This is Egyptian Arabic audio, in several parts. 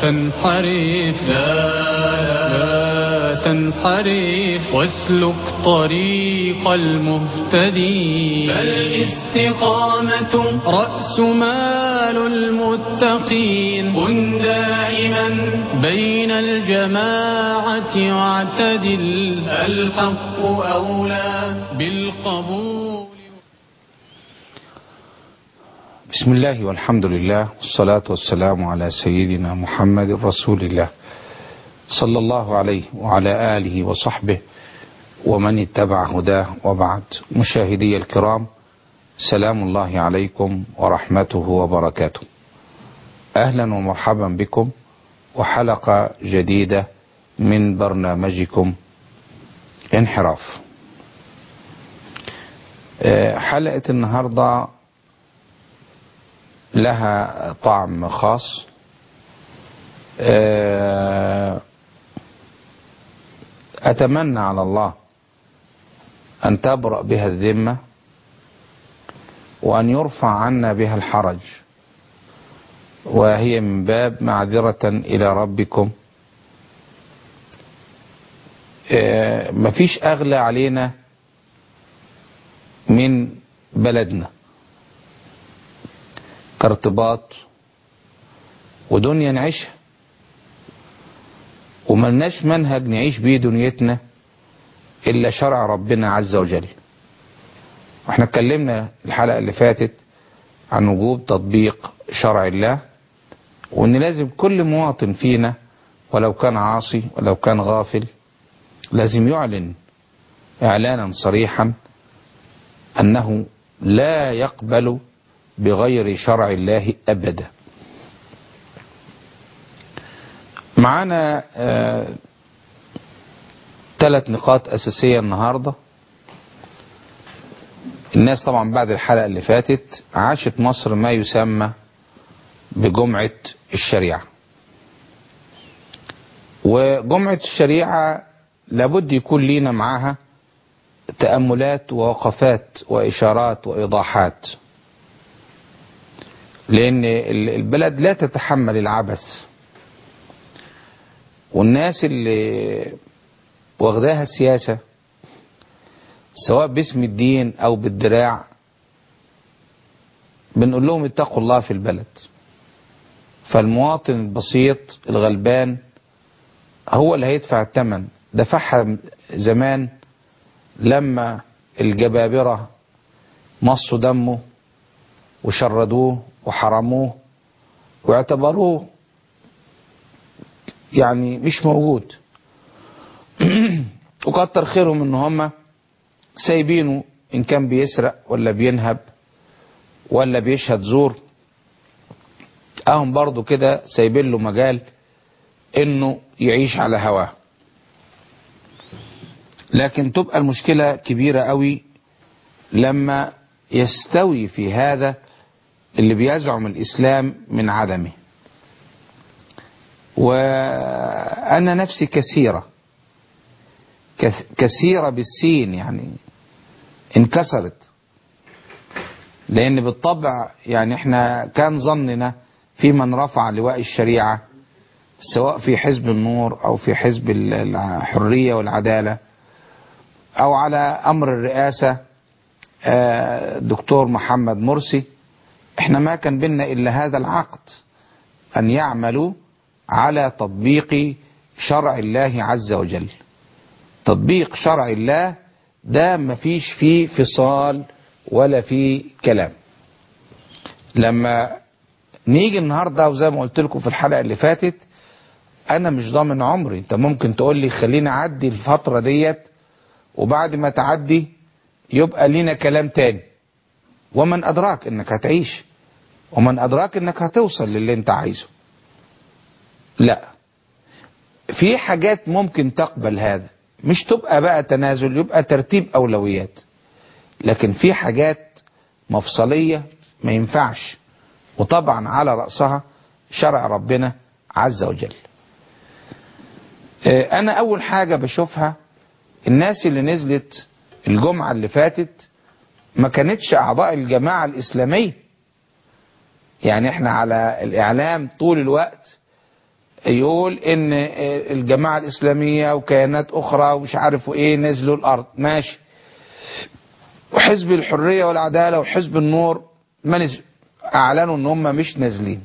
تنحرف لا تنحرف واسلك طريق المهتدين فالاستقامة رأس مال المتقين كن دائما بين الجماعة واعتدل الحق أولى بالقبول بسم الله والحمد لله والصلاة والسلام على سيدنا محمد رسول الله صلى الله عليه وعلى آله وصحبه ومن اتبع هداه وبعد مشاهدي الكرام سلام الله عليكم ورحمته وبركاته أهلا ومرحبا بكم وحلقة جديدة من برنامجكم انحراف حلقة النهارده لها طعم خاص أتمنى على الله أن تبرأ بها الذمة وأن يرفع عنا بها الحرج وهي من باب معذرة إلى ربكم مفيش أغلى علينا من بلدنا كارتباط ودنيا نعيشها وملناش منهج نعيش بيه دنيتنا إلا شرع ربنا عز وجل واحنا اتكلمنا الحلقة اللي فاتت عن وجوب تطبيق شرع الله وان لازم كل مواطن فينا ولو كان عاصي ولو كان غافل لازم يعلن اعلانا صريحا انه لا يقبل بغير شرع الله ابدا معانا ثلاث نقاط اساسيه النهارده الناس طبعا بعد الحلقه اللي فاتت عاشت مصر ما يسمى بجمعه الشريعه وجمعه الشريعه لابد يكون لينا معاها تاملات ووقفات واشارات وايضاحات لان البلد لا تتحمل العبث والناس اللي واخداها السياسة سواء باسم الدين او بالدراع بنقول لهم اتقوا الله في البلد فالمواطن البسيط الغلبان هو اللي هيدفع الثمن دفعها زمان لما الجبابرة مصوا دمه وشردوه وحرموه واعتبروه يعني مش موجود وكتر خيرهم ان هم سايبينه ان كان بيسرق ولا بينهب ولا بيشهد زور اهم برضو كده سايبين له مجال انه يعيش على هواه لكن تبقى المشكلة كبيرة قوي لما يستوي في هذا اللي بيزعم الإسلام من عدمه وأنا نفسي كثيرة كثيرة بالسين يعني انكسرت لأن بالطبع يعني احنا كان ظننا في من رفع لواء الشريعة سواء في حزب النور أو في حزب الحرية والعدالة أو على أمر الرئاسة دكتور محمد مرسي احنا ما كان بينا الا هذا العقد ان يعملوا على تطبيق شرع الله عز وجل تطبيق شرع الله ده مفيش فيه فصال ولا فيه كلام لما نيجي النهارده وزي ما قلت لكم في الحلقه اللي فاتت انا مش ضامن عمري انت ممكن تقول لي خليني اعدي الفتره ديت وبعد ما تعدي يبقى لينا كلام تاني ومن أدراك أنك هتعيش ومن أدراك أنك هتوصل للي أنت عايزه لا في حاجات ممكن تقبل هذا مش تبقى بقى تنازل يبقى ترتيب أولويات لكن في حاجات مفصلية ما ينفعش وطبعا على رأسها شرع ربنا عز وجل أنا أول حاجة بشوفها الناس اللي نزلت الجمعة اللي فاتت ما كانتش أعضاء الجماعة الإسلامية يعني احنا على الإعلام طول الوقت يقول ان الجماعة الاسلامية وكيانات اخرى ومش عارف ايه نزلوا الارض ماشي وحزب الحرية والعدالة وحزب النور ما نزل اعلنوا ان هم مش نازلين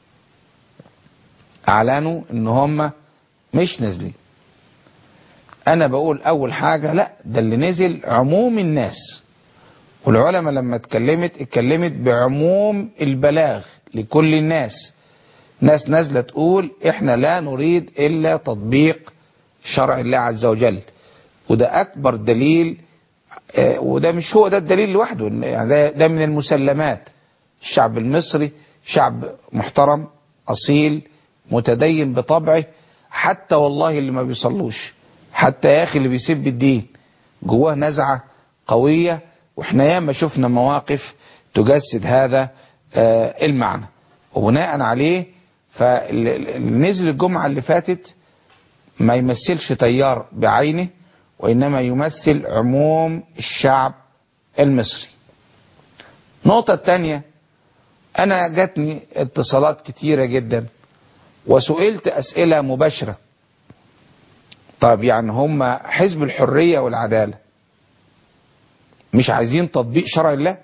اعلنوا ان هم مش نازلين انا بقول اول حاجة لا ده اللي نزل عموم الناس والعلماء لما اتكلمت اتكلمت بعموم البلاغ لكل الناس ناس نازلة تقول احنا لا نريد الا تطبيق شرع الله عز وجل وده اكبر دليل اه وده مش هو ده الدليل لوحده يعني ده, ده من المسلمات الشعب المصري شعب محترم اصيل متدين بطبعه حتى والله اللي ما بيصلوش حتى يا اخي اللي بيسب الدين جواه نزعة قوية واحنا ياما شفنا مواقف تجسد هذا اه المعنى وبناء عليه فنزل الجمعة اللي فاتت ما يمثلش تيار بعينه وإنما يمثل عموم الشعب المصري نقطة تانية أنا جاتني اتصالات كتيرة جدا وسئلت أسئلة مباشرة طب يعني هم حزب الحرية والعدالة مش عايزين تطبيق شرع الله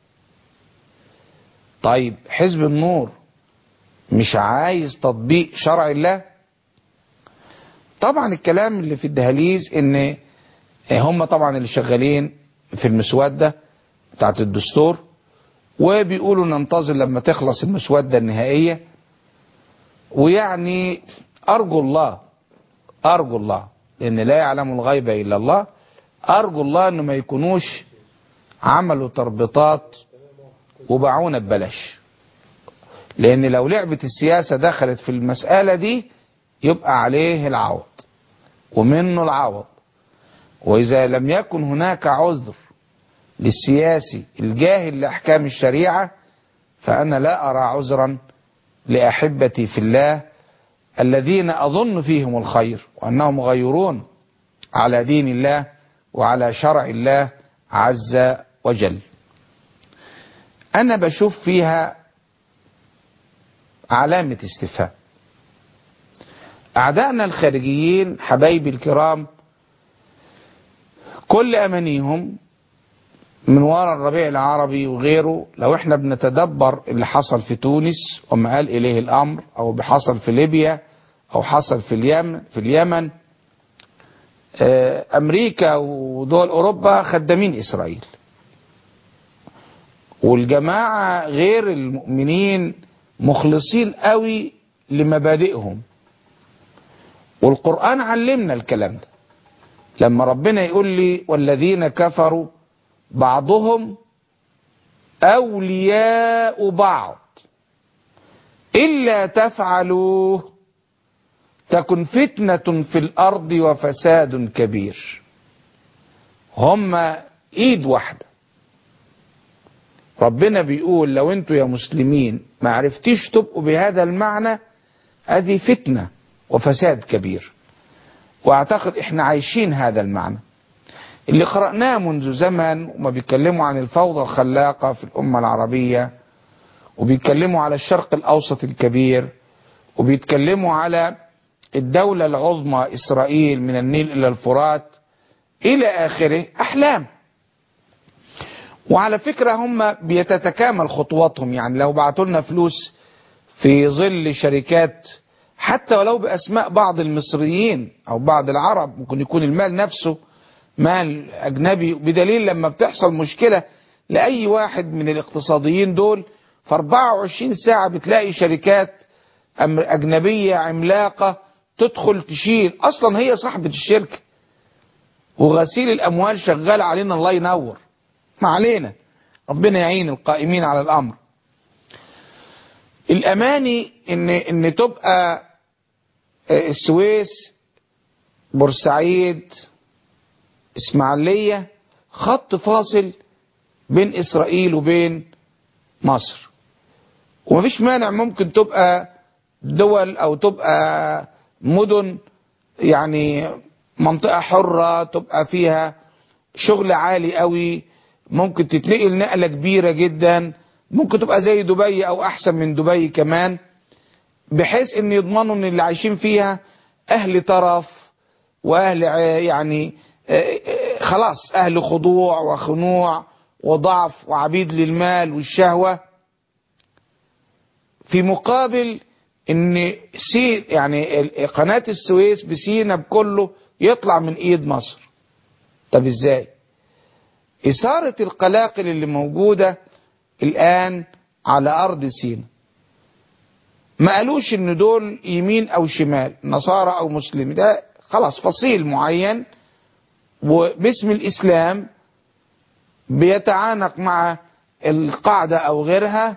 طيب حزب النور مش عايز تطبيق شرع الله طبعا الكلام اللي في الدهاليز ان هم طبعا اللي شغالين في المسودة بتاعت الدستور وبيقولوا ننتظر لما تخلص المسودة النهائية ويعني ارجو الله ارجو الله لان لا يعلم الغيب الا الله ارجو الله انه ما يكونوش عملوا تربطات وباعونا ببلاش لان لو لعبة السياسة دخلت في المسألة دي يبقى عليه العوض ومنه العوض واذا لم يكن هناك عذر للسياسي الجاهل لاحكام الشريعة فانا لا ارى عذرا لاحبتي في الله الذين اظن فيهم الخير وانهم غيرون على دين الله وعلى شرع الله عز وجل انا بشوف فيها علامة استفهام أعدائنا الخارجيين حبايبي الكرام كل أمانيهم من وراء الربيع العربي وغيره لو احنا بنتدبر اللي حصل في تونس وما قال إليه الأمر أو بحصل في ليبيا أو حصل في اليمن في اليمن أمريكا ودول أوروبا خدامين إسرائيل والجماعة غير المؤمنين مخلصين قوي لمبادئهم والقرآن علمنا الكلام ده لما ربنا يقول لي والذين كفروا بعضهم أولياء بعض إلا تفعلوا تكن فتنة في الأرض وفساد كبير هم إيد واحدة ربنا بيقول لو انتوا يا مسلمين ما عرفتيش تبقوا بهذا المعنى ادي فتنة وفساد كبير واعتقد احنا عايشين هذا المعنى اللي قرأناه منذ زمن وما بيتكلموا عن الفوضى الخلاقة في الأمة العربية وبيتكلموا على الشرق الأوسط الكبير وبيتكلموا على الدولة العظمى إسرائيل من النيل إلى الفرات إلى آخره أحلام وعلى فكرة هم بيتتكامل خطواتهم يعني لو بعتوا لنا فلوس في ظل شركات حتى ولو بأسماء بعض المصريين أو بعض العرب ممكن يكون المال نفسه مال أجنبي بدليل لما بتحصل مشكلة لأي واحد من الاقتصاديين دول في 24 ساعة بتلاقي شركات أجنبية عملاقة تدخل تشيل أصلا هي صاحبة الشركة وغسيل الأموال شغال علينا الله ينور ما علينا ربنا يعين القائمين على الأمر الأماني إن, إن تبقى السويس بورسعيد إسماعيلية خط فاصل بين إسرائيل وبين مصر ومفيش مانع ممكن تبقى دول أو تبقى مدن يعني منطقة حرة تبقى فيها شغل عالي قوي ممكن تتنقل نقلة كبيرة جدا ممكن تبقى زي دبي او احسن من دبي كمان بحيث ان يضمنوا ان اللي عايشين فيها اهل ترف واهل ع- يعني آه، آه، خلاص اهل خضوع وخنوع وضعف وعبيد للمال والشهوة في مقابل ان سي يعني ال- قناة السويس بسينا بكله يطلع من ايد مصر طب ازاي اثارة القلاقل اللي موجودة الان على ارض سينا ما قالوش ان دول يمين او شمال نصارى او مسلم ده خلاص فصيل معين وباسم الاسلام بيتعانق مع القاعدة او غيرها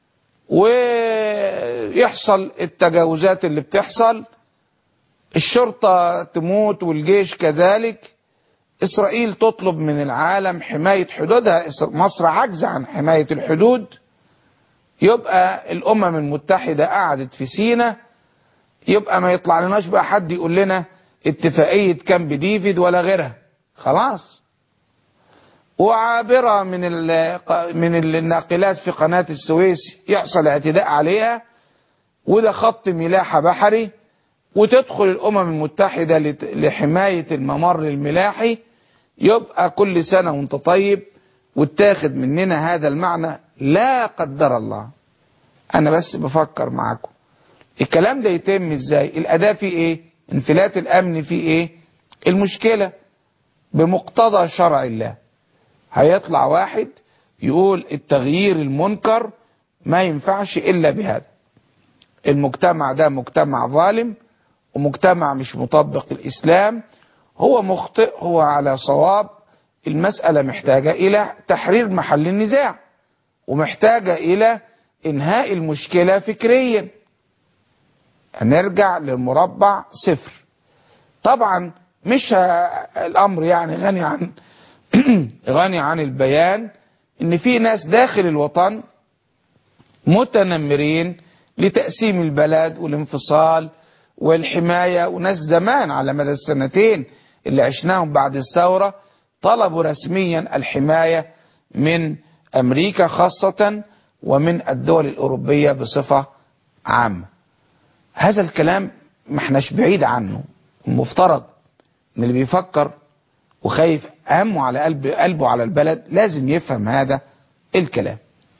ويحصل التجاوزات اللي بتحصل الشرطة تموت والجيش كذلك اسرائيل تطلب من العالم حماية حدودها إس- مصر عجز عن حماية الحدود يبقى الامم المتحدة قعدت في سينا يبقى ما يطلع لناش بقى حد يقول لنا اتفاقية كامب ديفيد ولا غيرها خلاص وعابرة من ال- من الناقلات في قناة السويس يحصل اعتداء عليها وده خط ملاحة بحري وتدخل الأمم المتحدة لت- لحماية الممر الملاحي يبقى كل سنة وانت طيب واتاخد مننا هذا المعنى لا قدر الله أنا بس بفكر معاكم الكلام ده يتم ازاي الأداة فيه ايه انفلات الأمن فيه ايه المشكلة بمقتضى شرع الله هيطلع واحد يقول التغيير المنكر ما ينفعش إلا بهذا المجتمع ده مجتمع ظالم ومجتمع مش مطبق الإسلام هو مخطئ هو على صواب المسألة محتاجة إلى تحرير محل النزاع ومحتاجة إلى إنهاء المشكلة فكريا هنرجع للمربع صفر طبعا مش ه- الأمر يعني غني عن غني عن البيان إن في ناس داخل الوطن متنمرين لتقسيم البلد والانفصال والحماية وناس زمان على مدى السنتين اللي عشناهم بعد الثورة طلبوا رسميا الحماية من أمريكا خاصة ومن الدول الأوروبية بصفة عامة هذا الكلام ما احناش بعيد عنه المفترض ان اللي بيفكر وخايف همه على قلب قلبه على البلد لازم يفهم هذا الكلام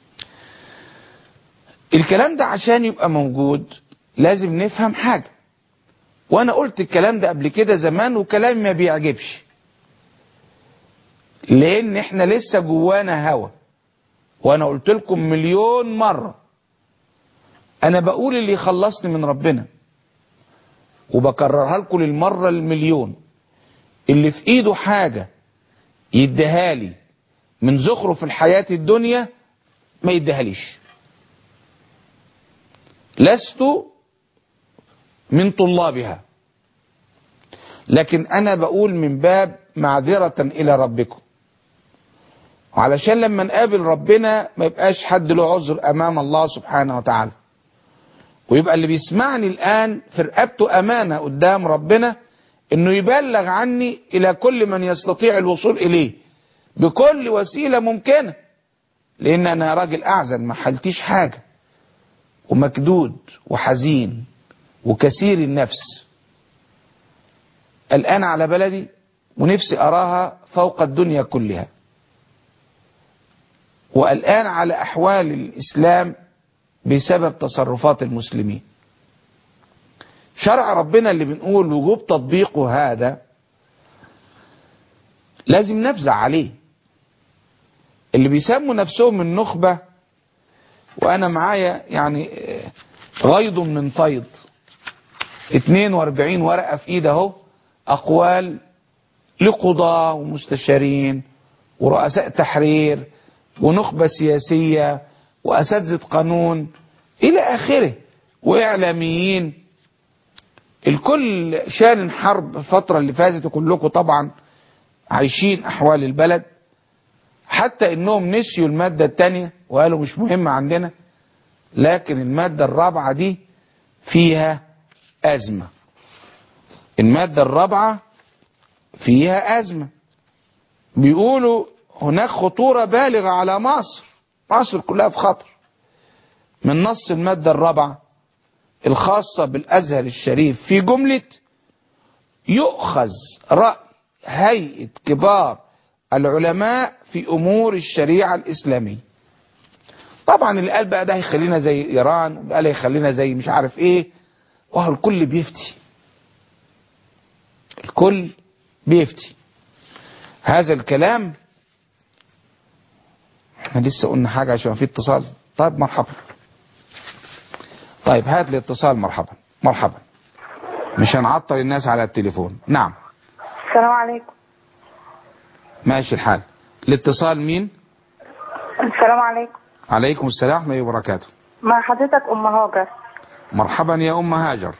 الكلام ده عشان يبقى موجود لازم نفهم حاجة وانا قلت الكلام ده قبل كده زمان وكلام ما بيعجبش لان احنا لسه جوانا هوا وانا قلت لكم مليون مرة انا بقول اللي يخلصني من ربنا وبكررها لكم للمرة المليون اللي في ايده حاجة يديها لي من زخرف الحياة الدنيا ما يديهاليش لست من طلابها لكن انا بقول من باب معذرة الى ربكم علشان لما نقابل ربنا ما يبقاش حد له عذر امام الله سبحانه وتعالى ويبقى اللي بيسمعني الان في رقبته امانة قدام ربنا انه يبلغ عني الى كل من يستطيع الوصول اليه بكل وسيلة ممكنة لان انا راجل اعزل ما حلتيش حاجة ومكدود وحزين وكثير النفس الآن على بلدي ونفسي أراها فوق الدنيا كلها والآن على أحوال الإسلام بسبب تصرفات المسلمين شرع ربنا اللي بنقول وجوب تطبيقه هذا لازم نفزع عليه اللي بيسموا نفسهم النخبة وأنا معايا يعني غيض من فيض 42 ورقة في ايده اهو أقوال لقضاة ومستشارين ورؤساء تحرير ونخبة سياسية وأساتذة قانون إلى آخره وإعلاميين الكل شان حرب الفترة اللي فاتت وكلكم طبعا عايشين أحوال البلد حتى إنهم نسيوا المادة التانية وقالوا مش مهمة عندنا لكن المادة الرابعة دي فيها أزمة المادة الرابعة فيها أزمة بيقولوا هناك خطورة بالغة على مصر مصر كلها في خطر من نص المادة الرابعة الخاصة بالأزهر الشريف في جملة يؤخذ رأي هيئة كبار العلماء في أمور الشريعة الإسلامية طبعا اللي قال بقى ده هيخلينا زي إيران وقال هيخلينا زي مش عارف إيه وهو الكل بيفتي الكل بيفتي هذا الكلام احنا لسه قلنا حاجة عشان في اتصال طيب مرحبا طيب هات لي اتصال مرحبا مرحبا مش هنعطل الناس على التليفون نعم السلام عليكم ماشي الحال الاتصال مين السلام عليكم عليكم السلام ورحمة الله وبركاته مع حضرتك ام هاجر مرحبا يا أم هاجر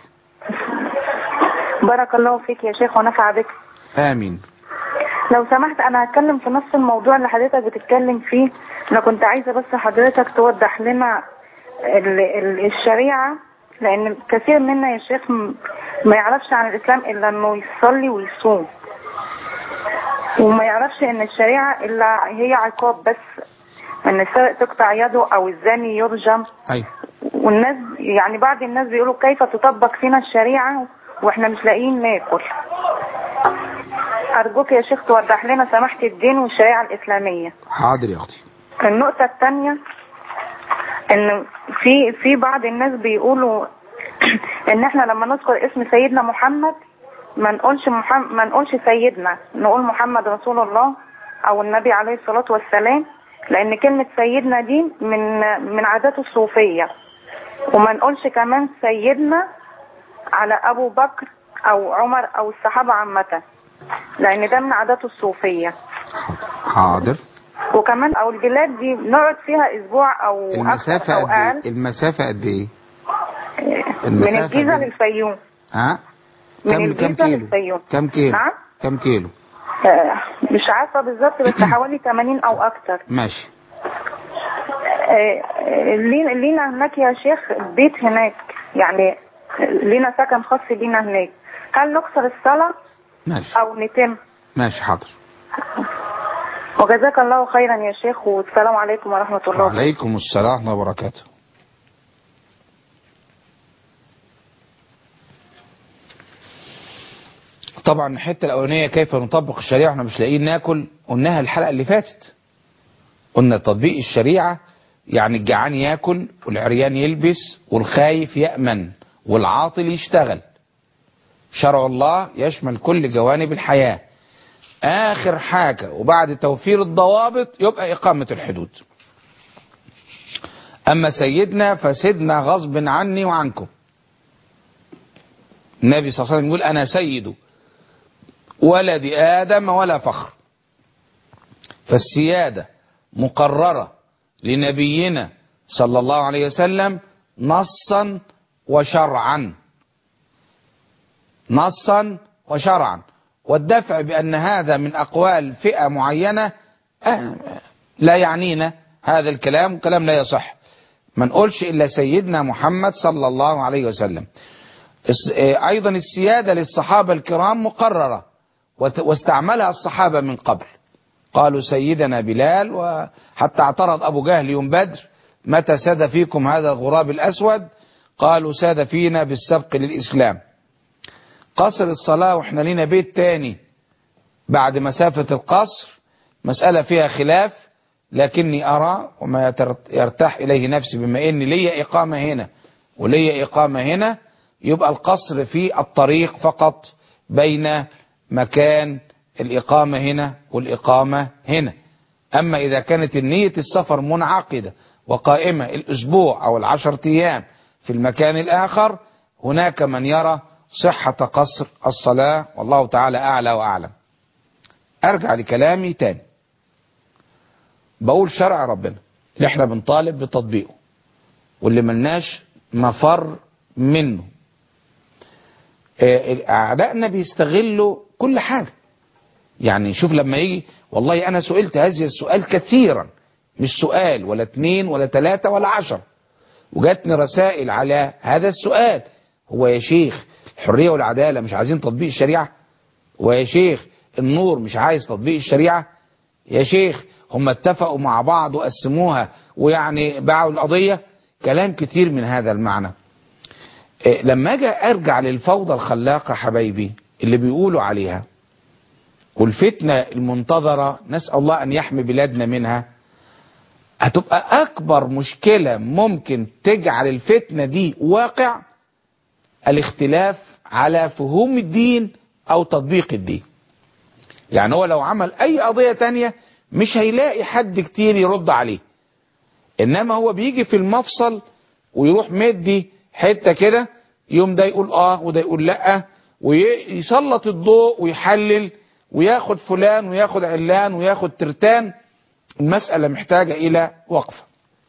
بارك الله فيك يا شيخ ونفع بك آمين لو سمحت انا هتكلم في نفس الموضوع اللي حضرتك بتتكلم فيه انا كنت عايزه بس حضرتك توضح لنا ال ال الشريعه لان كثير منا يا شيخ م- ما يعرفش عن الاسلام الا انه يصلي ويصوم وما يعرفش ان الشريعه الا هي عقاب بس ان السارق تقطع يده او الزاني يرجم أيوة والناس يعني بعض الناس بيقولوا كيف تطبق فينا الشريعة واحنا مش لاقيين ناكل أرجوك يا شيخ توضح لنا سماحة الدين والشريعة الإسلامية حاضر يا أختي النقطة الثانية إن في في بعض الناس بيقولوا إن إحنا لما نذكر اسم سيدنا محمد ما نقولش محمد ما نقولش سيدنا نقول محمد رسول الله أو النبي عليه الصلاة والسلام لأن كلمة سيدنا دي من من عادات الصوفية وما نقولش كمان سيدنا على أبو بكر أو عمر أو الصحابة عامة لأن ده من عادات الصوفية حاضر وكمان او البلاد دي نقعد فيها اسبوع او المسافة اكتر او قد إيه؟ اقل المسافة قد إيه من المسافة الجيزه بين- للفيوم ها من كم كم الجيزه كيلو للفيوم كم كيلو نعم كم كيلو آه، مش عارفه بالظبط بس حوالي 80 او اكتر ماشي آه، آه، لينا لينا هناك يا شيخ بيت هناك يعني لينا سكن خاص لينا هناك هل نكسر الصلاه ماشي او نتم ماشي حاضر وجزاك الله خيرا يا شيخ والسلام عليكم ورحمه الله وبركاته وعليكم السلام ورحمة الله وبركاته طبعا الحته الاولانيه كيف نطبق الشريعه احنا مش لاقيين ناكل قلناها الحلقه اللي فاتت قلنا تطبيق الشريعه يعني الجعان ياكل والعريان يلبس والخايف يامن والعاطل يشتغل شرع الله يشمل كل جوانب الحياه اخر حاجه وبعد توفير الضوابط يبقى اقامه الحدود أما سيدنا فسيدنا غصب عني وعنكم النبي صلى الله عليه وسلم يقول أنا سيد ولد آدم ولا فخر فالسيادة مقررة لنبينا صلى الله عليه وسلم نصا وشرعا نصا وشرعا والدفع بأن هذا من أقوال فئة معينة آه، لا يعنينا هذا الكلام كلام لا يصح ما نقولش إلا سيدنا محمد صلى الله عليه وسلم الس- آه، أيضا السيادة للصحابة الكرام مقررة وت- واستعملها الصحابة من قبل قالوا سيدنا بلال وحتى اعترض أبو جهل يوم بدر متى ساد فيكم هذا الغراب الأسود قالوا ساد فينا بالسبق للإسلام قصر الصلاة واحنا لينا بيت تاني بعد مسافة القصر مسألة فيها خلاف لكني أرى وما يتر- يرتاح إليه نفسي بما إن لي إقامة هنا ولي إقامة هنا يبقى القصر في الطريق فقط بين مكان الإقامة هنا والإقامة هنا أما إذا كانت النية السفر منعقدة وقائمة الأسبوع أو العشر أيام في المكان الآخر هناك من يرى صحة قصر الصلاة والله تعالى أعلى وأعلم أرجع لكلامي تاني بقول شرع ربنا اللي احنا بنطالب بتطبيقه واللي ملناش مفر منه آه، أعدائنا بيستغلوا كل حاجة يعني شوف لما يجي والله أنا سئلت هذا السؤال كثيرا مش سؤال ولا اتنين ولا تلاتة ولا عشر وجاتني رسائل على هذا السؤال هو يا شيخ الحرية والعدالة مش عايزين تطبيق الشريعة ويا شيخ النور مش عايز تطبيق الشريعة يا شيخ هم اتفقوا مع بعض وقسموها ويعني باعوا القضية كلام كتير من هذا المعنى إيه، لما اجي ارجع للفوضى الخلاقة حبايبي اللي بيقولوا عليها والفتنة المنتظرة نسأل الله أن يحمي بلادنا منها هتبقى أكبر مشكلة ممكن تجعل الفتنة دي واقع الاختلاف على فهوم الدين أو تطبيق الدين يعني هو لو عمل أي قضية تانية مش هيلاقي حد كتير يرد عليه إنما هو بيجي في المفصل ويروح مدي حتة كده يوم ده يقول آه وده يقول لأ ويسلط الضوء ويحلل وياخد فلان وياخد علان وياخد ترتان المسألة محتاجة إلى وقفة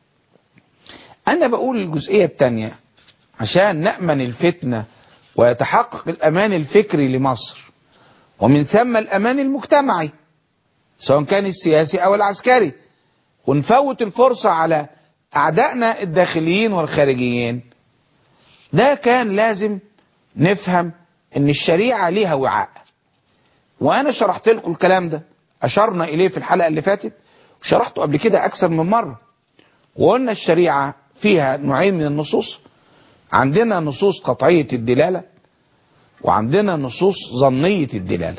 أنا بقول الجزئية الثانية عشان نأمن الفتنة ويتحقق الأمان الفكري لمصر ومن ثم الأمان المجتمعي سواء كان السياسي أو العسكري ونفوت الفرصة على أعدائنا الداخليين والخارجيين ده كان لازم نفهم ان الشريعة ليها وعاء وانا شرحت لكم الكلام ده اشرنا اليه في الحلقة اللي فاتت وشرحته قبل كده اكثر من مرة وقلنا الشريعة فيها نوعين من النصوص عندنا نصوص قطعية الدلالة وعندنا نصوص ظنية الدلالة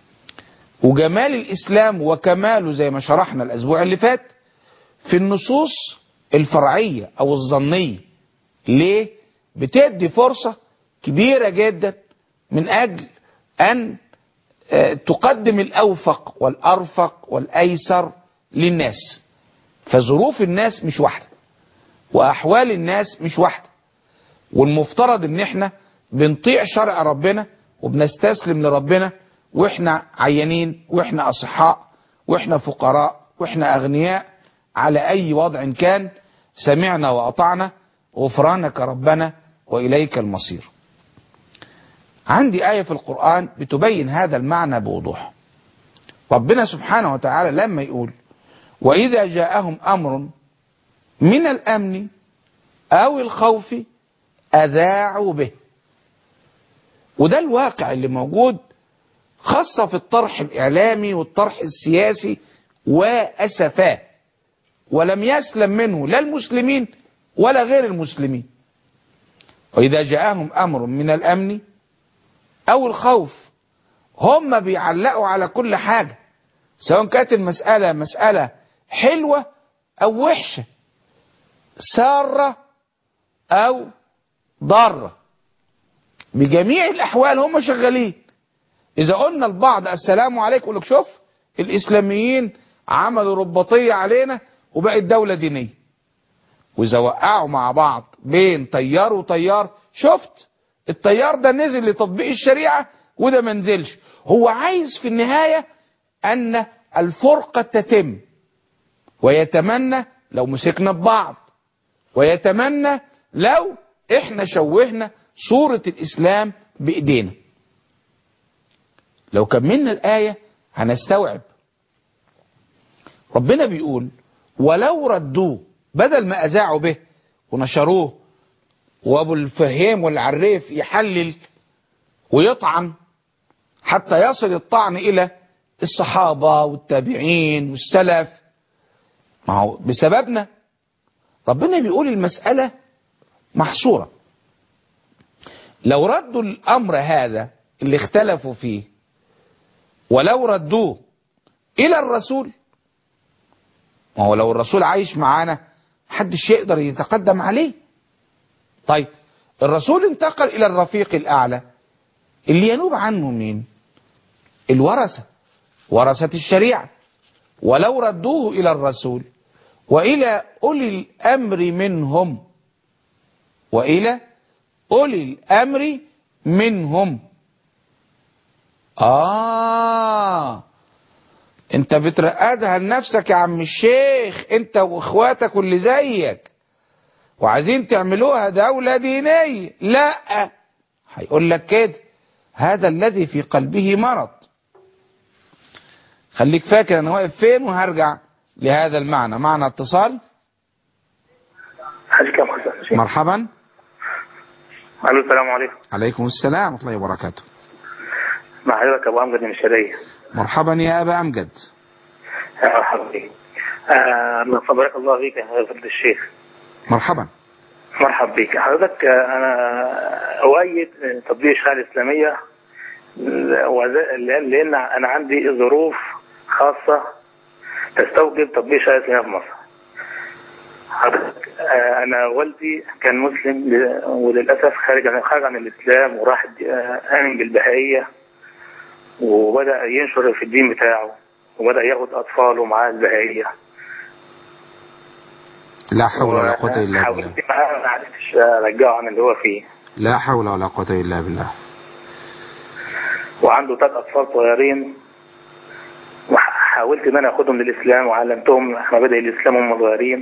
وجمال الاسلام وكماله زي ما شرحنا الاسبوع اللي فات في النصوص الفرعية او الظنية ليه بتدي فرصة كبيرة جدا من أجل أن تقدم الأوفق والأرفق والأيسر للناس فظروف الناس مش واحدة وأحوال الناس مش واحدة والمفترض ان احنا بنطيع شرع ربنا وبنستسلم لربنا واحنا عيانين واحنا أصحاء واحنا فقراء واحنا أغنياء على أي وضع كان سمعنا وأطعنا غفرانك ربنا وإليك المصير عندي آية في القرآن بتبين هذا المعنى بوضوح ربنا سبحانه وتعالى لما يقول وإذا جاءهم أمر من الأمن أو الخوف أذاعوا به وده الواقع اللي موجود خاصة في الطرح الإعلامي والطرح السياسي وأسفاه ولم يسلم منه لا المسلمين ولا غير المسلمين وإذا جاءهم أمر من الأمن أو الخوف هم بيعلقوا على كل حاجة سواء كانت المسألة مسألة حلوة أو وحشة سارة أو ضارة بجميع الأحوال هم شغالين إذا قلنا البعض السلام عليكم يقول لك شوف الإسلاميين عملوا رباطية علينا وبقت دولة دينية وإذا وقعوا مع بعض بين طيار وطيار شفت الطيار ده نزل لتطبيق الشريعة وده ما نزلش هو عايز في النهاية أن الفرقة تتم ويتمنى لو مسكنا ببعض ويتمنى لو احنا شوهنا صورة الإسلام بإيدينا لو كملنا الآية هنستوعب ربنا بيقول ولو ردوه بدل ما أذاعوا به ونشروه وابو الفهيم والعريف يحلل ويطعن حتى يصل الطعن الى الصحابة والتابعين والسلف ما هو بسببنا ربنا بيقول المسألة محصورة لو ردوا الأمر هذا اللي اختلفوا فيه ولو ردوه إلى الرسول ما هو لو الرسول عايش معانا محدش يقدر يتقدم عليه طيب الرسول انتقل الى الرفيق الاعلى اللي ينوب عنه مين الورثة ورثة الشريعة ولو ردوه الى الرسول والى اولي الامر منهم والى اولي الامر منهم اه انت بترقدها لنفسك يا عم الشيخ انت واخواتك واللي زيك وعايزين تعملوها دولة دينية لا هيقول لك كده هذا الذي في قلبه مرض خليك فاكر انا واقف فين وهرجع لهذا المعنى معنى اتصال حاجة كم حسن مرحبا الو السلام عليكم عليكم السلام ورحمة الله وبركاته مع حضرتك ابو امجد من الشرقية مرحبا يا ابا امجد يا مرحبا بك آه بارك الله فيك يا فضل الشيخ مرحبا مرحبا بك حضرتك آه، انا وايد تطبيق الشريعه الاسلاميه وذ- لان لأن انا عندي ظروف خاصه تستوجب تطبيق الشريعه الاسلاميه في مصر حضرتك آه، انا والدي كان مسلم ل- وللاسف خارج عن خارج عن الاسلام وراح آه، امن بالبهائيه وبدا ينشر في الدين بتاعه وبدا ياخد اطفاله معاه البهائيه لا حول ولا قوة إلا بالله حاولت معاه ما عرفتش ارجعه عن اللي هو فيه لا حول ولا قوة إلا بالله وعنده ثلاث اطفال صغيرين وحاولت ان انا اخدهم للاسلام وعلمتهم مبادئ الاسلام وهم صغيرين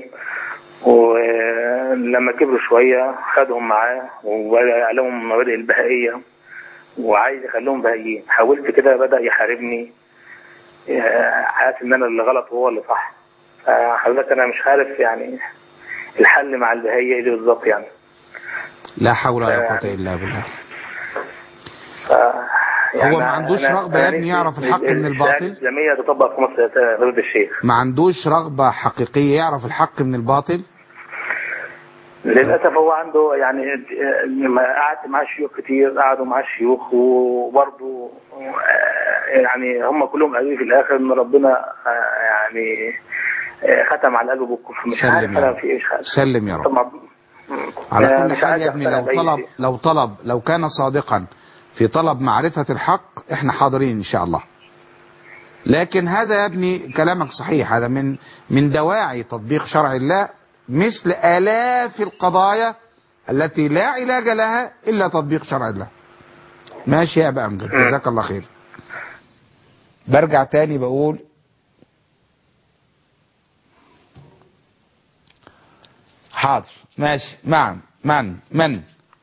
ولما كبروا شويه خدهم معاه وبدا يعلمهم مبادئ البهائيه وعايز يخليهم بهائيين حاولت كده بدا يحاربني آه، حاسس ان انا اللي غلط وهو اللي صح فحضرتك انا مش عارف يعني الحل مع البهائيه ايه بالظبط يعني لا حول ولا قوة إلا بالله ف... هو ما عندوش رغبة يا ابني يعرف الحق من الباطل؟ الإسلامية تطبق في مصر يا فضيلة الشيخ ما عندوش رغبة حقيقية يعرف الحق من الباطل للأسف هو عنده يعني لما قعدت مع شيوخ كتير قعدوا مع شيوخ وبرضه آه، يعني هم كلهم قالوا لي في الآخر إن ربنا آه، يعني آه، ختم على قلبه بالكفر مش سلم عارف يا أنا رب. في إيش حاجة. سلم يا رب طبعا على آه، كل مش حال عايز يا ابني أقتنع لو بأي طلب شيء. لو طلب لو كان صادقا في طلب معرفة الحق احنا حاضرين ان شاء الله لكن هذا يا ابني كلامك صحيح هذا من من دواعي تطبيق شرع الله مثل آلاف القضايا التي لا علاج لها إلا تطبيق شرع الله ماشي يا أبا أمجد جزاك الله خير برجع تاني بقول حاضر ماشي معا من من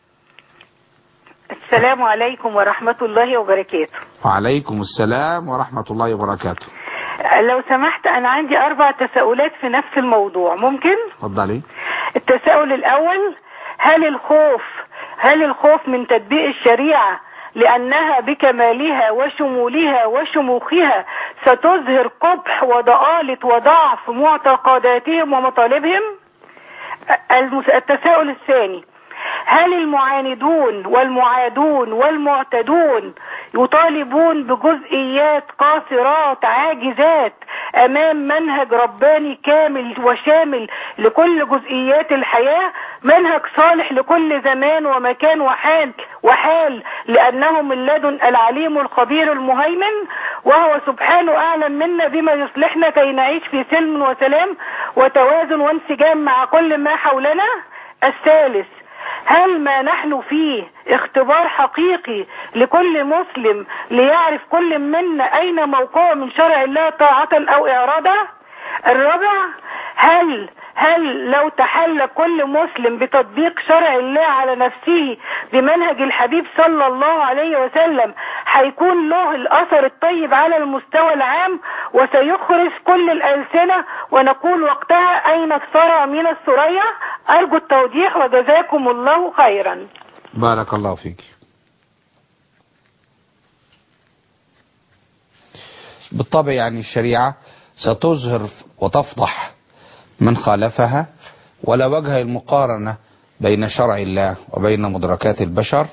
السلام عليكم ورحمة الله وبركاته وعليكم السلام ورحمة الله وبركاته لو سمحت أنا عندي أربع تساؤلات في نفس الموضوع ممكن؟ اتفضلي التساؤل الأول هل الخوف هل الخوف من تطبيق الشريعة لأنها بكمالها وشمولها وشموخها ستظهر قبح وضآلة وضعف معتقداتهم ومطالبهم المس- التساؤل الثاني هل المعاندون والمعادون والمعتدون يطالبون بجزئيات قاصرات عاجزات امام منهج رباني كامل وشامل لكل جزئيات الحياه منهج صالح لكل زمان ومكان وحال وحال لانه من لدن العليم الخبير المهيمن وهو سبحانه اعلم منا بما يصلحنا كي نعيش في سلم وسلام وتوازن وانسجام مع كل ما حولنا الثالث هل ما نحن فيه اختبار حقيقي لكل مسلم ليعرف كل منا اين موقعه من شرع الله طاعة او اعراضا الرابع هل هل لو تحلى كل مسلم بتطبيق شرع الله على نفسه بمنهج الحبيب صلى الله عليه وسلم هيكون له الاثر الطيب على المستوى العام وسيخرج كل الالسنه ونقول وقتها اين الثرى من الثريا ارجو التوضيح وجزاكم الله خيرا بارك الله فيك بالطبع يعني الشريعة ستظهر وتفضح من خالفها ولا وجه المقارنة بين شرع الله وبين مدركات البشر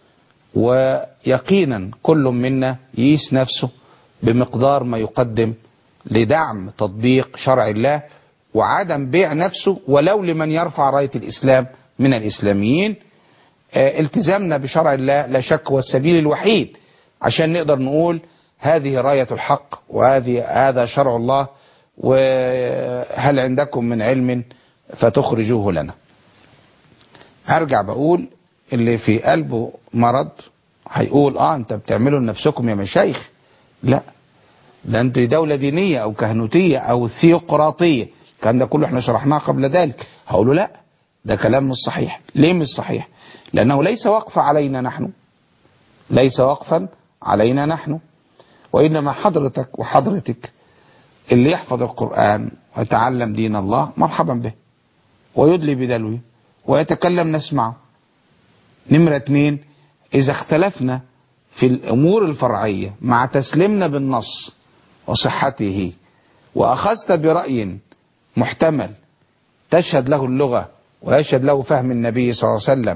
ويقينا كل منا يقيس نفسه بمقدار ما يقدم لدعم تطبيق شرع الله وعدم بيع نفسه ولو لمن يرفع راية الإسلام من الإسلاميين آه، التزامنا بشرع الله لا شك هو السبيل الوحيد عشان نقدر نقول هذه راية الحق وهذه هذا شرع الله وهل عندكم من علم فتخرجوه لنا هرجع بقول اللي في قلبه مرض هيقول اه انت بتعملوا لنفسكم يا مشايخ لا ده انت دولة دينية او كهنوتية او ثيوقراطية الكلام ده كله احنا شرحناه قبل ذلك هقول له لا ده كلام مش صحيح ليه مش صحيح لانه ليس وقف علينا نحن ليس وقفا علينا نحن وانما حضرتك وحضرتك اللي يحفظ القرآن ويتعلم دين الله مرحبا به ويدلي بدلوه ويتكلم نسمعه نمرة اتنين إذا اختلفنا في الأمور الفرعية مع تسليمنا بالنص وصحته وأخذت برأي محتمل تشهد له اللغة ويشهد له فهم النبي صلى الله عليه وسلم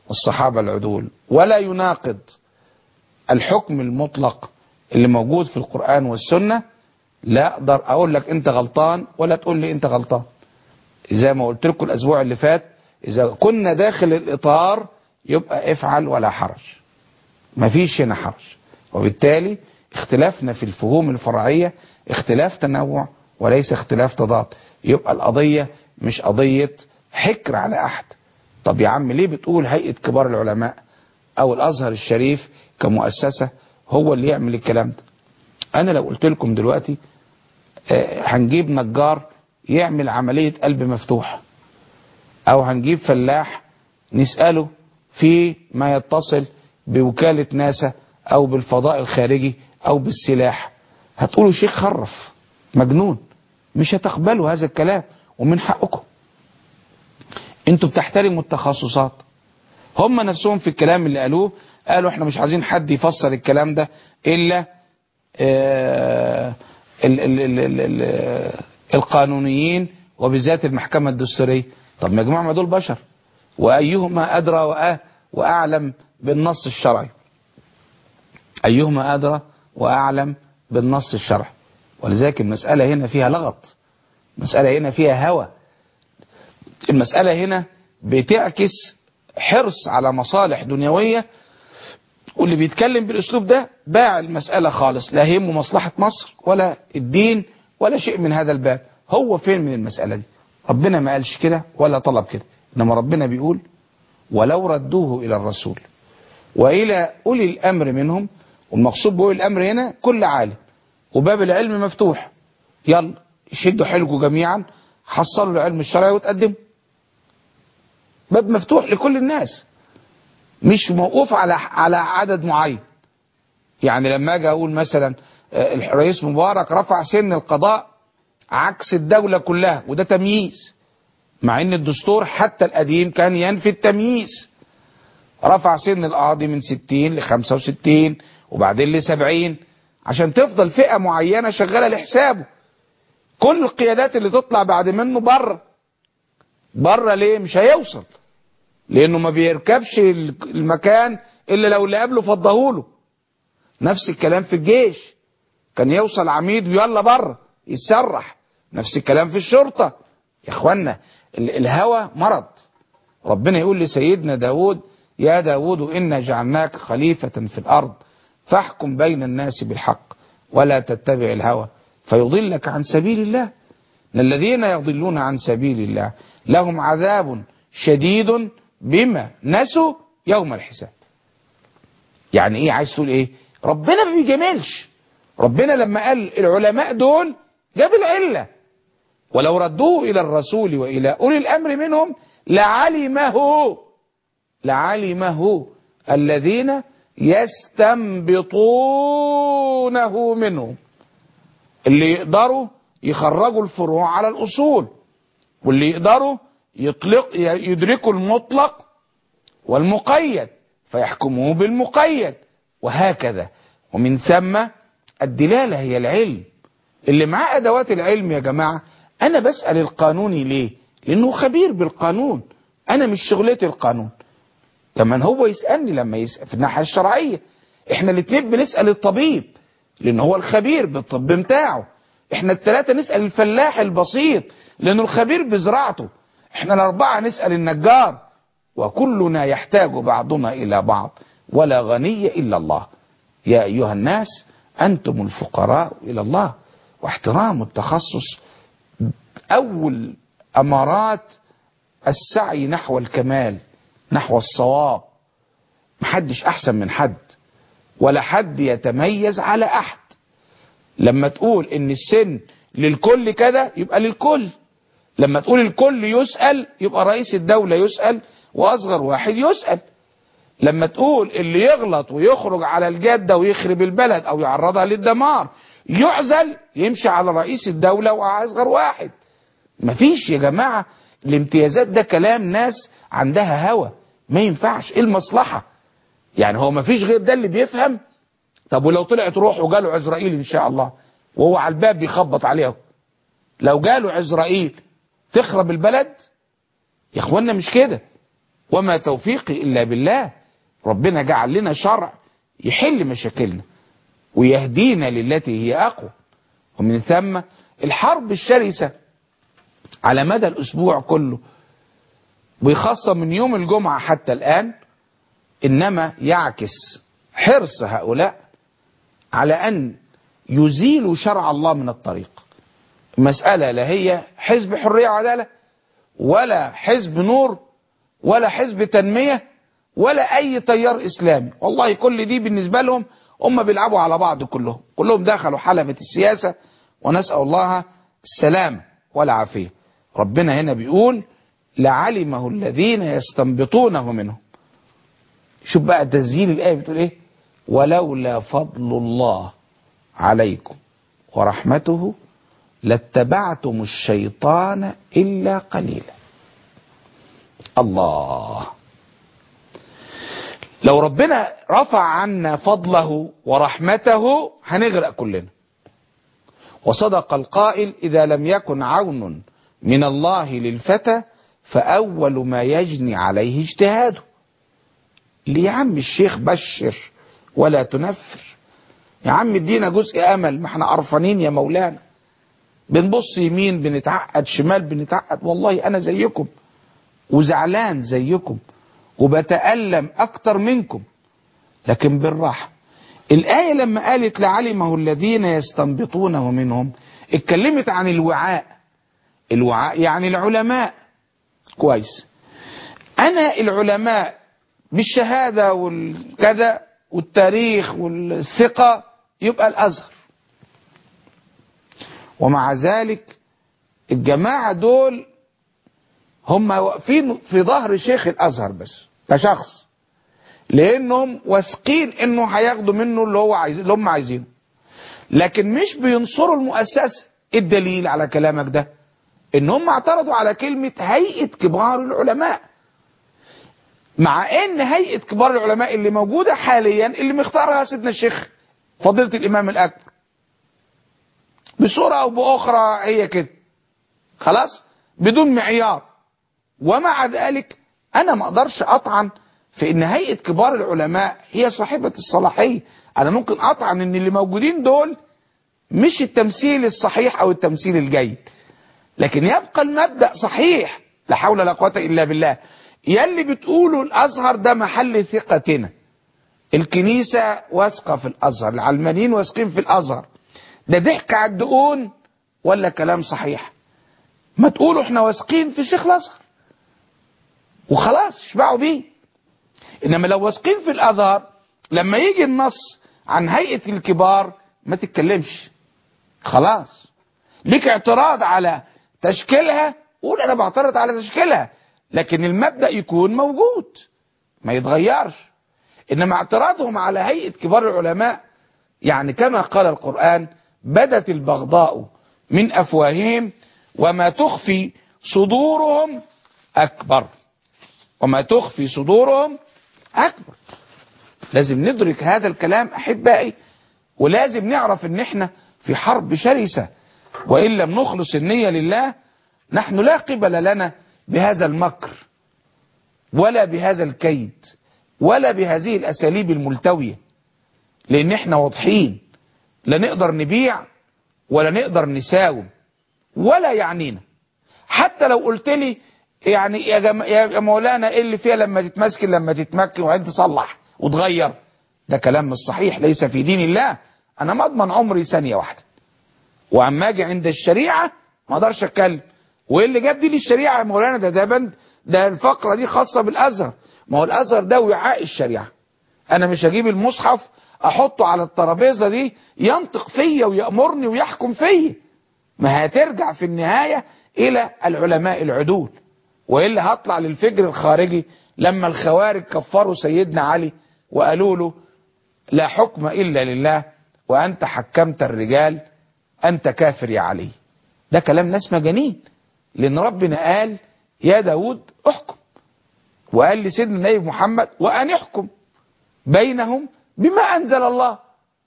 والصحابة العدول ولا يناقض الحكم المطلق اللي موجود في القرآن والسنة لا اقدر اقول لك انت غلطان ولا تقول لي انت غلطان زي ما قلت لكم الاسبوع اللي فات اذا كنا داخل الاطار يبقى افعل ولا حرج مفيش هنا حرج وبالتالي اختلافنا في الفهوم الفرعية اختلاف تنوع وليس اختلاف تضاد يبقى القضية مش قضية حكر على احد طب يا عم ليه بتقول هيئة كبار العلماء او الازهر الشريف كمؤسسة هو اللي يعمل الكلام ده انا لو قلت لكم دلوقتي آه، هنجيب نجار يعمل عملية قلب مفتوح او هنجيب فلاح نسأله في ما يتصل بوكالة ناسا او بالفضاء الخارجي او بالسلاح هتقولوا شيخ خرف مجنون مش هتقبلوا هذا الكلام ومن حقكم انتوا بتحترموا التخصصات هم نفسهم في الكلام اللي قالوه قالوا احنا مش عايزين حد يفسر الكلام ده الا آه ال ال ال ال ال القانونيين وبالذات المحكمة الدستورية طب يا جماعة ما دول بشر وأيهما أدرى وأه وأعلم بالنص الشرعي أيهما أدرى وأعلم بالنص الشرعي ولذلك المسألة هنا فيها لغط المسألة هنا فيها هوى المسألة هنا بتعكس حرص على مصالح دنيوية واللي بيتكلم بالاسلوب ده باع المسألة خالص لا يهمه مصلحة مصر ولا الدين ولا شيء من هذا الباب هو فين من المسألة دي ربنا ما قالش كده ولا طلب كده انما ربنا بيقول ولو ردوه الى الرسول والى اولي الامر منهم والمقصود باولي الامر هنا كل عالم وباب العلم مفتوح يلا شدوا حيلكم جميعا حصلوا العلم الشرعي وتقدموا باب مفتوح لكل الناس مش موقوف على على عدد معين يعني لما اجي اقول مثلا آه، الرئيس مبارك رفع سن القضاء عكس الدولة كلها وده تمييز مع ان الدستور حتى القديم كان ينفي التمييز رفع سن القاضي من 60 ل 65 وبعدين ل 70 عشان تفضل فئة معينة شغالة لحسابه كل القيادات اللي تطلع بعد منه بره بره ليه مش هيوصل لانه ما بيركبش المكان الا لو اللي قبله فضهوله نفس الكلام في الجيش كان يوصل عميد ويلا بره يتسرح نفس الكلام في الشرطة يا اخوانا ال- الهوى مرض ربنا يقول لسيدنا داود يا داود إنا جعلناك خليفة في الأرض فاحكم بين الناس بالحق ولا تتبع الهوى فيضلك عن سبيل الله إن الذين يضلون عن سبيل الله لهم عذاب شديد بما نسوا يوم الحساب يعني ايه عايز تقول ايه ربنا ما بيجاملش ربنا لما قال العلماء دول جاب العلة ولو ردوه الى الرسول والى اولي الامر منهم لعلمه لعلمه الذين يستنبطونه منهم اللي يقدروا يخرجوا الفروع على الاصول واللي يقدروا يطلق يدركوا المطلق والمقيد فيحكموه بالمقيد وهكذا ومن ثم الدلالة هي العلم اللي معاه أدوات العلم يا جماعة أنا بسأل القانوني ليه لأنه خبير بالقانون أنا مش شغلتي القانون كمان هو يسألني لما يسأل في الناحية الشرعية احنا الاثنين بنسأل الطبيب لأن هو الخبير بالطب بتاعه احنا الثلاثة نسأل الفلاح البسيط لأنه الخبير بزراعته احنا الأربعة نسأل النجار وكلنا يحتاج بعضنا إلى بعض ولا غني إلا الله يا أيها الناس أنتم الفقراء إلى الله واحترام التخصص أول أمارات السعي نحو الكمال نحو الصواب محدش أحسن من حد ولا حد يتميز على أحد لما تقول إن السن للكل كده يبقى للكل لما تقول الكل يسأل يبقى رئيس الدولة يسأل وأصغر واحد يسأل لما تقول اللي يغلط ويخرج على الجادة ويخرب البلد أو يعرضها للدمار يعزل يمشي على رئيس الدولة وأصغر واحد مفيش يا جماعة الامتيازات ده كلام ناس عندها هوى ما ينفعش ايه المصلحة يعني هو مفيش غير ده اللي بيفهم طب ولو طلعت روح وجاله عزرائيل ان شاء الله وهو على الباب بيخبط عليه لو جاله عزرائيل تخرب البلد يا اخوانا مش كده وما توفيقي إلا بالله ربنا جعل لنا شرع يحل مشاكلنا ويهدينا للتي هي أقوى ومن ثم الحرب الشرسة على مدى الأسبوع كله وخاصة من يوم الجمعة حتى الآن إنما يعكس حرص هؤلاء على أن يزيلوا شرع الله من الطريق مسألة لا هي حزب حرية وعدالة ولا حزب نور ولا حزب تنمية ولا أي تيار إسلامي والله كل دي بالنسبة لهم هم بيلعبوا على بعض كلهم كلهم دخلوا حلبة السياسة ونسأل الله السلام والعافية ربنا هنا بيقول لعلمه الذين يستنبطونه منهم شوف بقى تسجيل الآية بتقول إيه ولولا فضل الله عليكم ورحمته لاتبعتم الشيطان إلا قليلا الله لو ربنا رفع عنا فضله ورحمته هنغرق كلنا وصدق القائل إذا لم يكن عون من الله للفتى فأول ما يجني عليه اجتهاده ليه يا عم الشيخ بشر ولا تنفر يا عم ادينا جزء امل ما احنا قرفانين يا مولانا بنبص يمين بنتعقد شمال بنتعقد والله انا زيكم وزعلان زيكم وبتألم اكتر منكم لكن بالراحة الآية لما قالت لعلمه الذين يستنبطونه منهم اتكلمت عن الوعاء الوعاء يعني العلماء كويس انا العلماء بالشهادة والكذا والتاريخ والثقة يبقى الازهر ومع ذلك الجماعة دول هم واقفين في ظهر شيخ الازهر بس كشخص لانهم واثقين انه هياخدوا منه اللي هو عايز اللي هم عايزينه لكن مش بينصروا المؤسسه الدليل على كلامك ده ان هم اعترضوا على كلمه هيئه كبار العلماء مع ان هيئه كبار العلماء اللي موجوده حاليا اللي مختارها سيدنا الشيخ فضيله الامام الاكبر بصوره او باخرى هي كده خلاص بدون معيار ومع ذلك انا ما اقدرش اطعن في ان هيئه كبار العلماء هي صاحبه الصلاحيه انا ممكن اطعن ان اللي موجودين دول مش التمثيل الصحيح او التمثيل الجيد لكن يبقى المبدا صحيح لا حول ولا قوه الا بالله يلي بتقولوا الازهر ده محل ثقتنا الكنيسه واثقه في الازهر العلمانيين واثقين في الازهر ده ضحك على الدقون ولا كلام صحيح ما تقولوا احنا واثقين في شيخ الازهر وخلاص اشبعوا بيه انما لو واثقين في الازهر لما يجي النص عن هيئه الكبار ما تتكلمش خلاص ليك اعتراض على تشكيلها قول انا بعترض على تشكيلها لكن المبدا يكون موجود ما يتغيرش انما اعتراضهم على هيئه كبار العلماء يعني كما قال القران بدت البغضاء من افواههم وما تخفي صدورهم اكبر وما تخفي صدورهم اكبر لازم ندرك هذا الكلام احبائي ولازم نعرف ان احنا في حرب شرسه وان لم نخلص النيه لله نحن لا قبل لنا بهذا المكر ولا بهذا الكيد ولا بهذه الاساليب الملتويه لان احنا واضحين لا نقدر نبيع ولا نقدر نساوم ولا يعنينا حتى لو قلت لي يعني يا, جم... يا مولانا ايه اللي فيها لما تتمسكن لما تتمكن وبعدين تصلح وتغير ده كلام مش صحيح ليس في دين الله انا ما اضمن عمري ثانيه واحده واما اجي عند الشريعه ما اقدرش اتكلم وايه اللي جاب دي للشريعه يا مولانا ده ده بند ده الفقره دي خاصه بالازهر ما هو الازهر ده وعاء الشريعه انا مش هجيب المصحف احطه على الترابيزه دي ينطق فيا ويامرني ويحكم فيا ما هترجع في النهايه الى العلماء العدول والا هطلع للفجر الخارجي لما الخوارج كفروا سيدنا علي وقالوا له لا حكم الا لله وانت حكمت الرجال انت كافر يا علي ده كلام ناس مجانين لان ربنا قال يا داود احكم وقال لسيدنا النبي محمد وان احكم بينهم بما انزل الله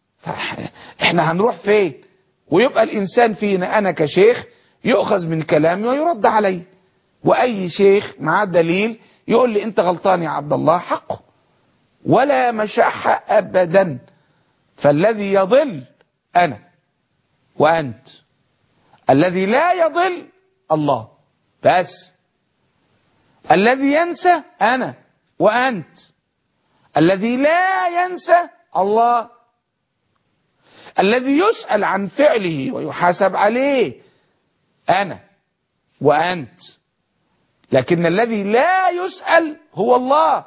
احنا هنروح فين ويبقى الانسان فينا انا كشيخ يؤخذ من كلامي ويرد عليه واي شيخ معاه دليل يقول لي انت غلطان يا عبد الله حقه ولا مشاحة ابدا فالذي يضل انا وانت الذي لا يضل الله بس الذي ينسى انا وانت الذي لا ينسى الله الذي يسأل عن فعله ويحاسب عليه انا وانت لكن الذي لا يسأل هو الله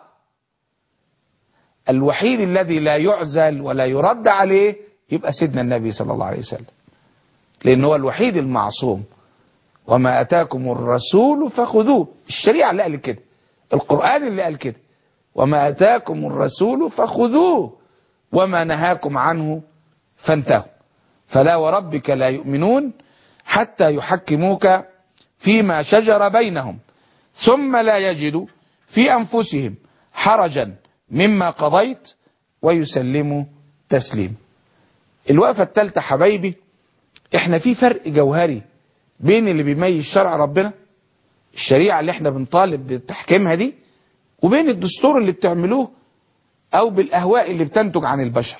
الوحيد الذي لا يعزل ولا يرد عليه يبقى سيدنا النبي صلى الله عليه وسلم لأنه هو الوحيد المعصوم وما أتاكم الرسول فخذوه الشريعة اللي قال كده القرآن اللي قال كده وما أتاكم الرسول فخذوه وما نهاكم عنه فانتهوا فلا وربك لا يؤمنون حتى يحكموك فيما شجر بينهم ثم لا يجدوا في أنفسهم حرجا مما قضيت ويسلموا تسليم الوقفة الثالثة حبايبي احنا في فرق جوهري بين اللي بيميز شرع ربنا الشريعة اللي احنا بنطالب بتحكيمها دي وبين الدستور اللي بتعملوه او بالاهواء اللي بتنتج عن البشر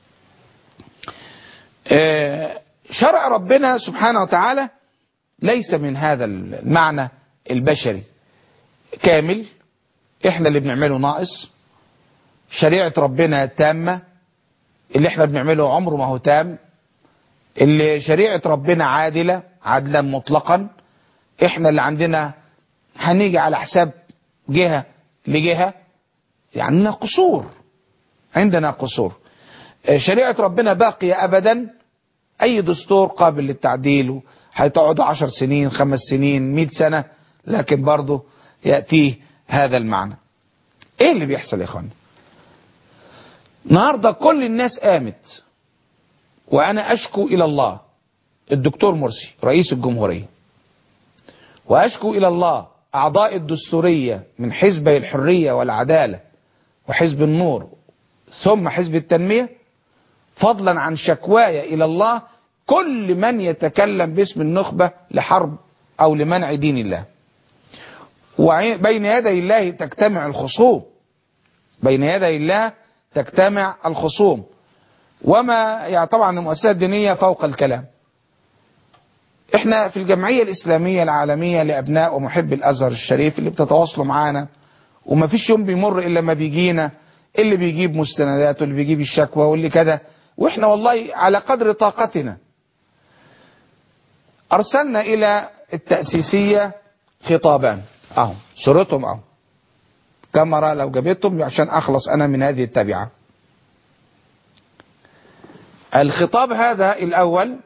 اه شرع ربنا سبحانه وتعالى ليس من هذا المعنى البشري كامل احنا اللي بنعمله ناقص شريعة ربنا تامة اللي احنا بنعمله عمره ما هو تام اللي شريعة ربنا عادلة عدلا مطلقا احنا اللي عندنا هنيجي على حساب جهة لجهة يعني عندنا قصور عندنا قصور شريعة ربنا باقية ابدا اي دستور قابل للتعديل هتقعدوا عشر سنين خمس سنين مئة سنة لكن برضه يأتيه هذا المعنى ايه اللي بيحصل يا اخوانا النهارده كل الناس قامت وانا اشكو الى الله الدكتور مرسي رئيس الجمهورية واشكو الى الله اعضاء الدستورية من حزبي الحرية والعدالة وحزب النور ثم حزب التنمية فضلا عن شكواي الى الله كل من يتكلم باسم النخبة لحرب او لمنع دين الله وبين يدي الله تجتمع الخصوم بين يدي الله تجتمع الخصوم وما يعني طبعا المؤسسات الدينية فوق الكلام احنا في الجمعية الإسلامية العالمية لأبناء ومحب الأزهر الشريف اللي بتتواصلوا معانا وما فيش يوم بيمر إلا ما بيجينا اللي بيجيب مستندات واللي بيجيب الشكوى واللي كده واحنا والله على قدر طاقتنا أرسلنا إلى التأسيسية خطابان أهو صورتهم أهو كاميرا لو جابتهم عشان أخلص أنا من هذه التبعة الخطاب هذا الأول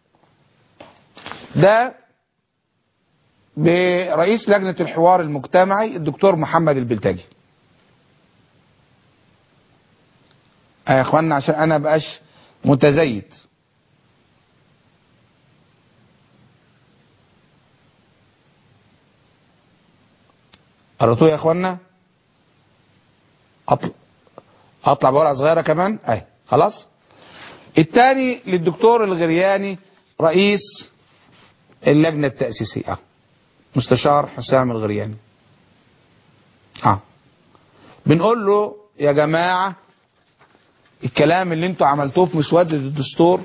ده برئيس لجنة الحوار المجتمعي الدكتور محمد البلتاجي يا اخوانا عشان انا بقاش متزيد قرأتوه يا اخوانا اطلع اطلع بورقه صغيره كمان اهي خلاص الثاني للدكتور الغرياني رئيس اللجنه التاسيسيه اه مستشار حسام الغرياني اه بنقول له يا جماعه الكلام اللي انتوا عملتوه في مسوده الدستور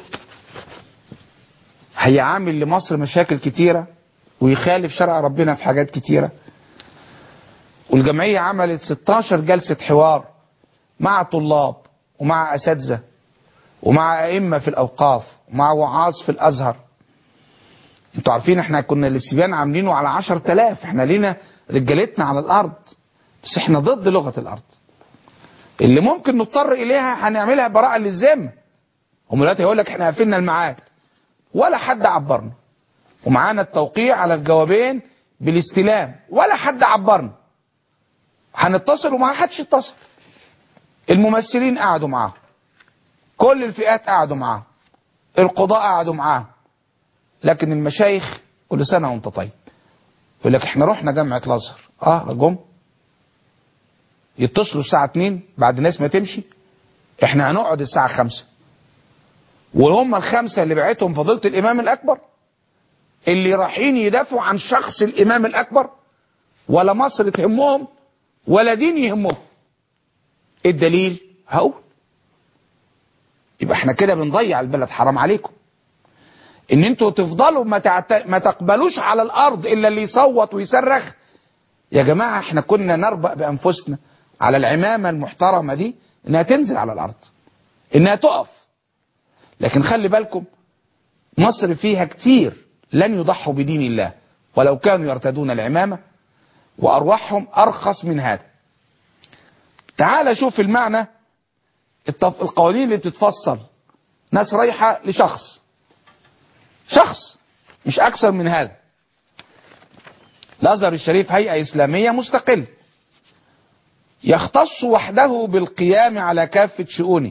هيعامل لمصر مشاكل كتيره ويخالف شرع ربنا في حاجات كتيره والجمعيه عملت 16 جلسه حوار مع طلاب ومع اساتذه ومع ائمه في الاوقاف ومع وعاظ في الازهر انتوا عارفين احنا كنا الاستبيان عاملينه على 10000 احنا لينا رجالتنا على الارض بس احنا ضد لغه الارض اللي ممكن نضطر اليها هنعملها براءه للذمه هم دلوقتي هيقول لك احنا قفلنا الميعاد ولا حد عبرنا ومعانا التوقيع على الجوابين بالاستلام ولا حد عبرنا هنتصل وما حدش اتصل الممثلين قعدوا معاهم كل الفئات قعدوا معاهم القضاء قعدوا معاهم لكن المشايخ كل سنه وانت طيب يقول لك احنا رحنا جامعه الازهر اه جم يتصلوا الساعه 2 بعد الناس ما تمشي احنا هنقعد الساعه 5 وهم الخمسه اللي بعتهم فضيله الامام الاكبر اللي رايحين يدافعوا عن شخص الامام الاكبر ولا مصر تهمهم ولا دين يهمهم الدليل هقول يبقى احنا كده بنضيع البلد حرام عليكم ان انتوا تفضلوا ما, تعت... ما تقبلوش على الارض الا اللي يصوت ويصرخ يا جماعة احنا كنا نربأ بانفسنا على العمامة المحترمة دي انها تنزل على الارض انها تقف لكن خلي بالكم مصر فيها كتير لن يضحوا بدين الله ولو كانوا يرتدون العمامة وارواحهم ارخص من هذا تعال شوف المعنى التف... القوانين اللي بتتفصل ناس رايحة لشخص شخص مش اكثر من هذا الازهر الشريف هيئة اسلامية مستقل يختص وحده بالقيام على كافة شؤونه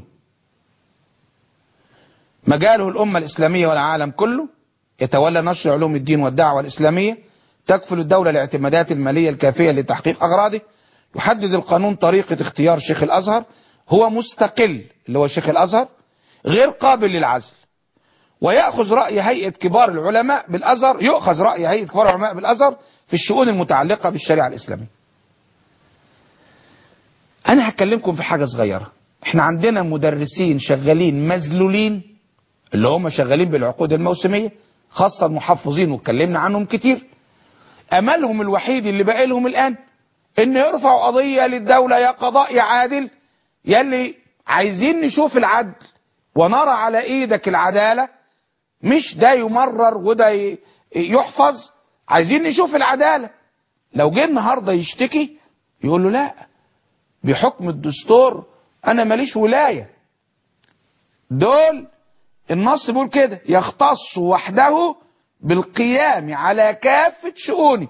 مجاله الأمة الإسلامية والعالم كله يتولى نشر علوم الدين والدعوة الإسلامية تكفل الدولة الاعتمادات المالية الكافية لتحقيق أغراضه يحدد القانون طريقة اختيار شيخ الأزهر هو مستقل اللي هو شيخ الأزهر غير قابل للعزل ويأخذ رأي هيئة كبار العلماء بالأزهر يؤخذ رأي هيئة كبار العلماء بالأزهر في الشؤون المتعلقة بالشريعة الإسلامية أنا هكلمكم في حاجة صغيرة احنا عندنا مدرسين شغالين مذلولين اللي هم شغالين بالعقود الموسمية خاصة المحفظين واتكلمنا عنهم كتير أملهم الوحيد اللي باقي لهم الآن إن يرفعوا قضية للدولة يا قضاء يا عادل يلي عايزين نشوف العدل ونرى على إيدك العدالة مش ده يمرر وده يحفظ عايزين نشوف العدالة لو جه النهاردة يشتكي يقول له لا بحكم الدستور أنا ماليش ولاية دول النص بيقول كده يختص وحده بالقيام على كافة شؤونه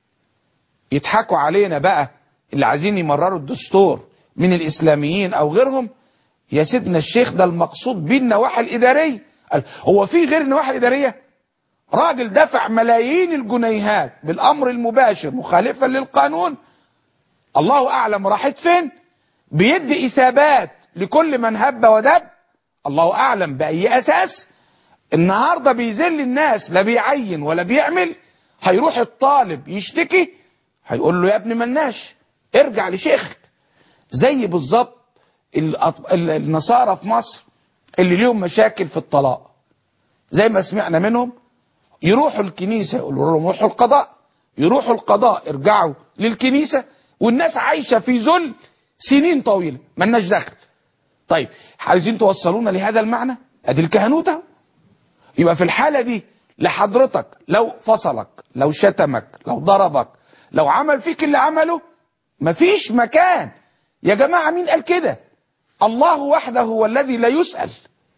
يضحكوا علينا بقى اللي عايزين يمرروا الدستور من الإسلاميين أو غيرهم يا سيدنا الشيخ ده المقصود بيه النواحي الإدارية قال هو في غير النواحي الإدارية راجل دفع ملايين الجنيهات بالأمر المباشر مخالفا للقانون الله أعلم راحت فين بيدي إثابات لكل من هب ودب الله أعلم بأي أساس النهاردة بيذل الناس لا بيعين ولا بيعمل هيروح الطالب يشتكي هيقول له يا ابن مناش ارجع لشيخك زي بالظبط النصارى في مصر اللي ليهم مشاكل في الطلاق زي ما سمعنا منهم يروحوا الكنيسة يقولوا لهم روحوا القضاء يروحوا القضاء ارجعوا للكنيسة والناس عايشة في ذل سنين طويلة ملناش دخل طيب عايزين توصلونا لهذا المعنى ادي الكهنوت اهو يبقى في الحالة دي لحضرتك لو فصلك لو شتمك لو ضربك لو عمل فيك اللي عمله مفيش مكان يا جماعة مين قال كده الله وحده هو الذي لا يسأل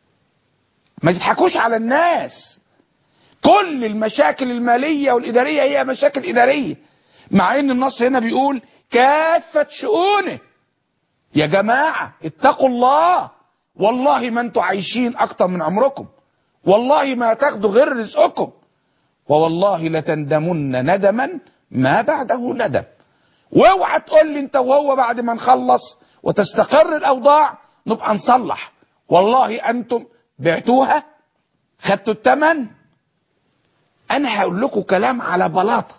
ما تضحكوش على الناس كل المشاكل المالية والإدارية هي مشاكل إدارية مع ان النص هنا بيقول كافة شؤونه يا جماعة اتقوا الله والله ما انتوا عايشين اكتر من عمركم والله ما تاخدوا غير رزقكم ووالله لتندمن ندما ما بعده ندم واوعى تقول لي انت وهو بعد ما نخلص وتستقر الاوضاع نبقى نصلح والله انتم بعتوها خدتوا الثمن انا هقول لكم كلام على بلاطه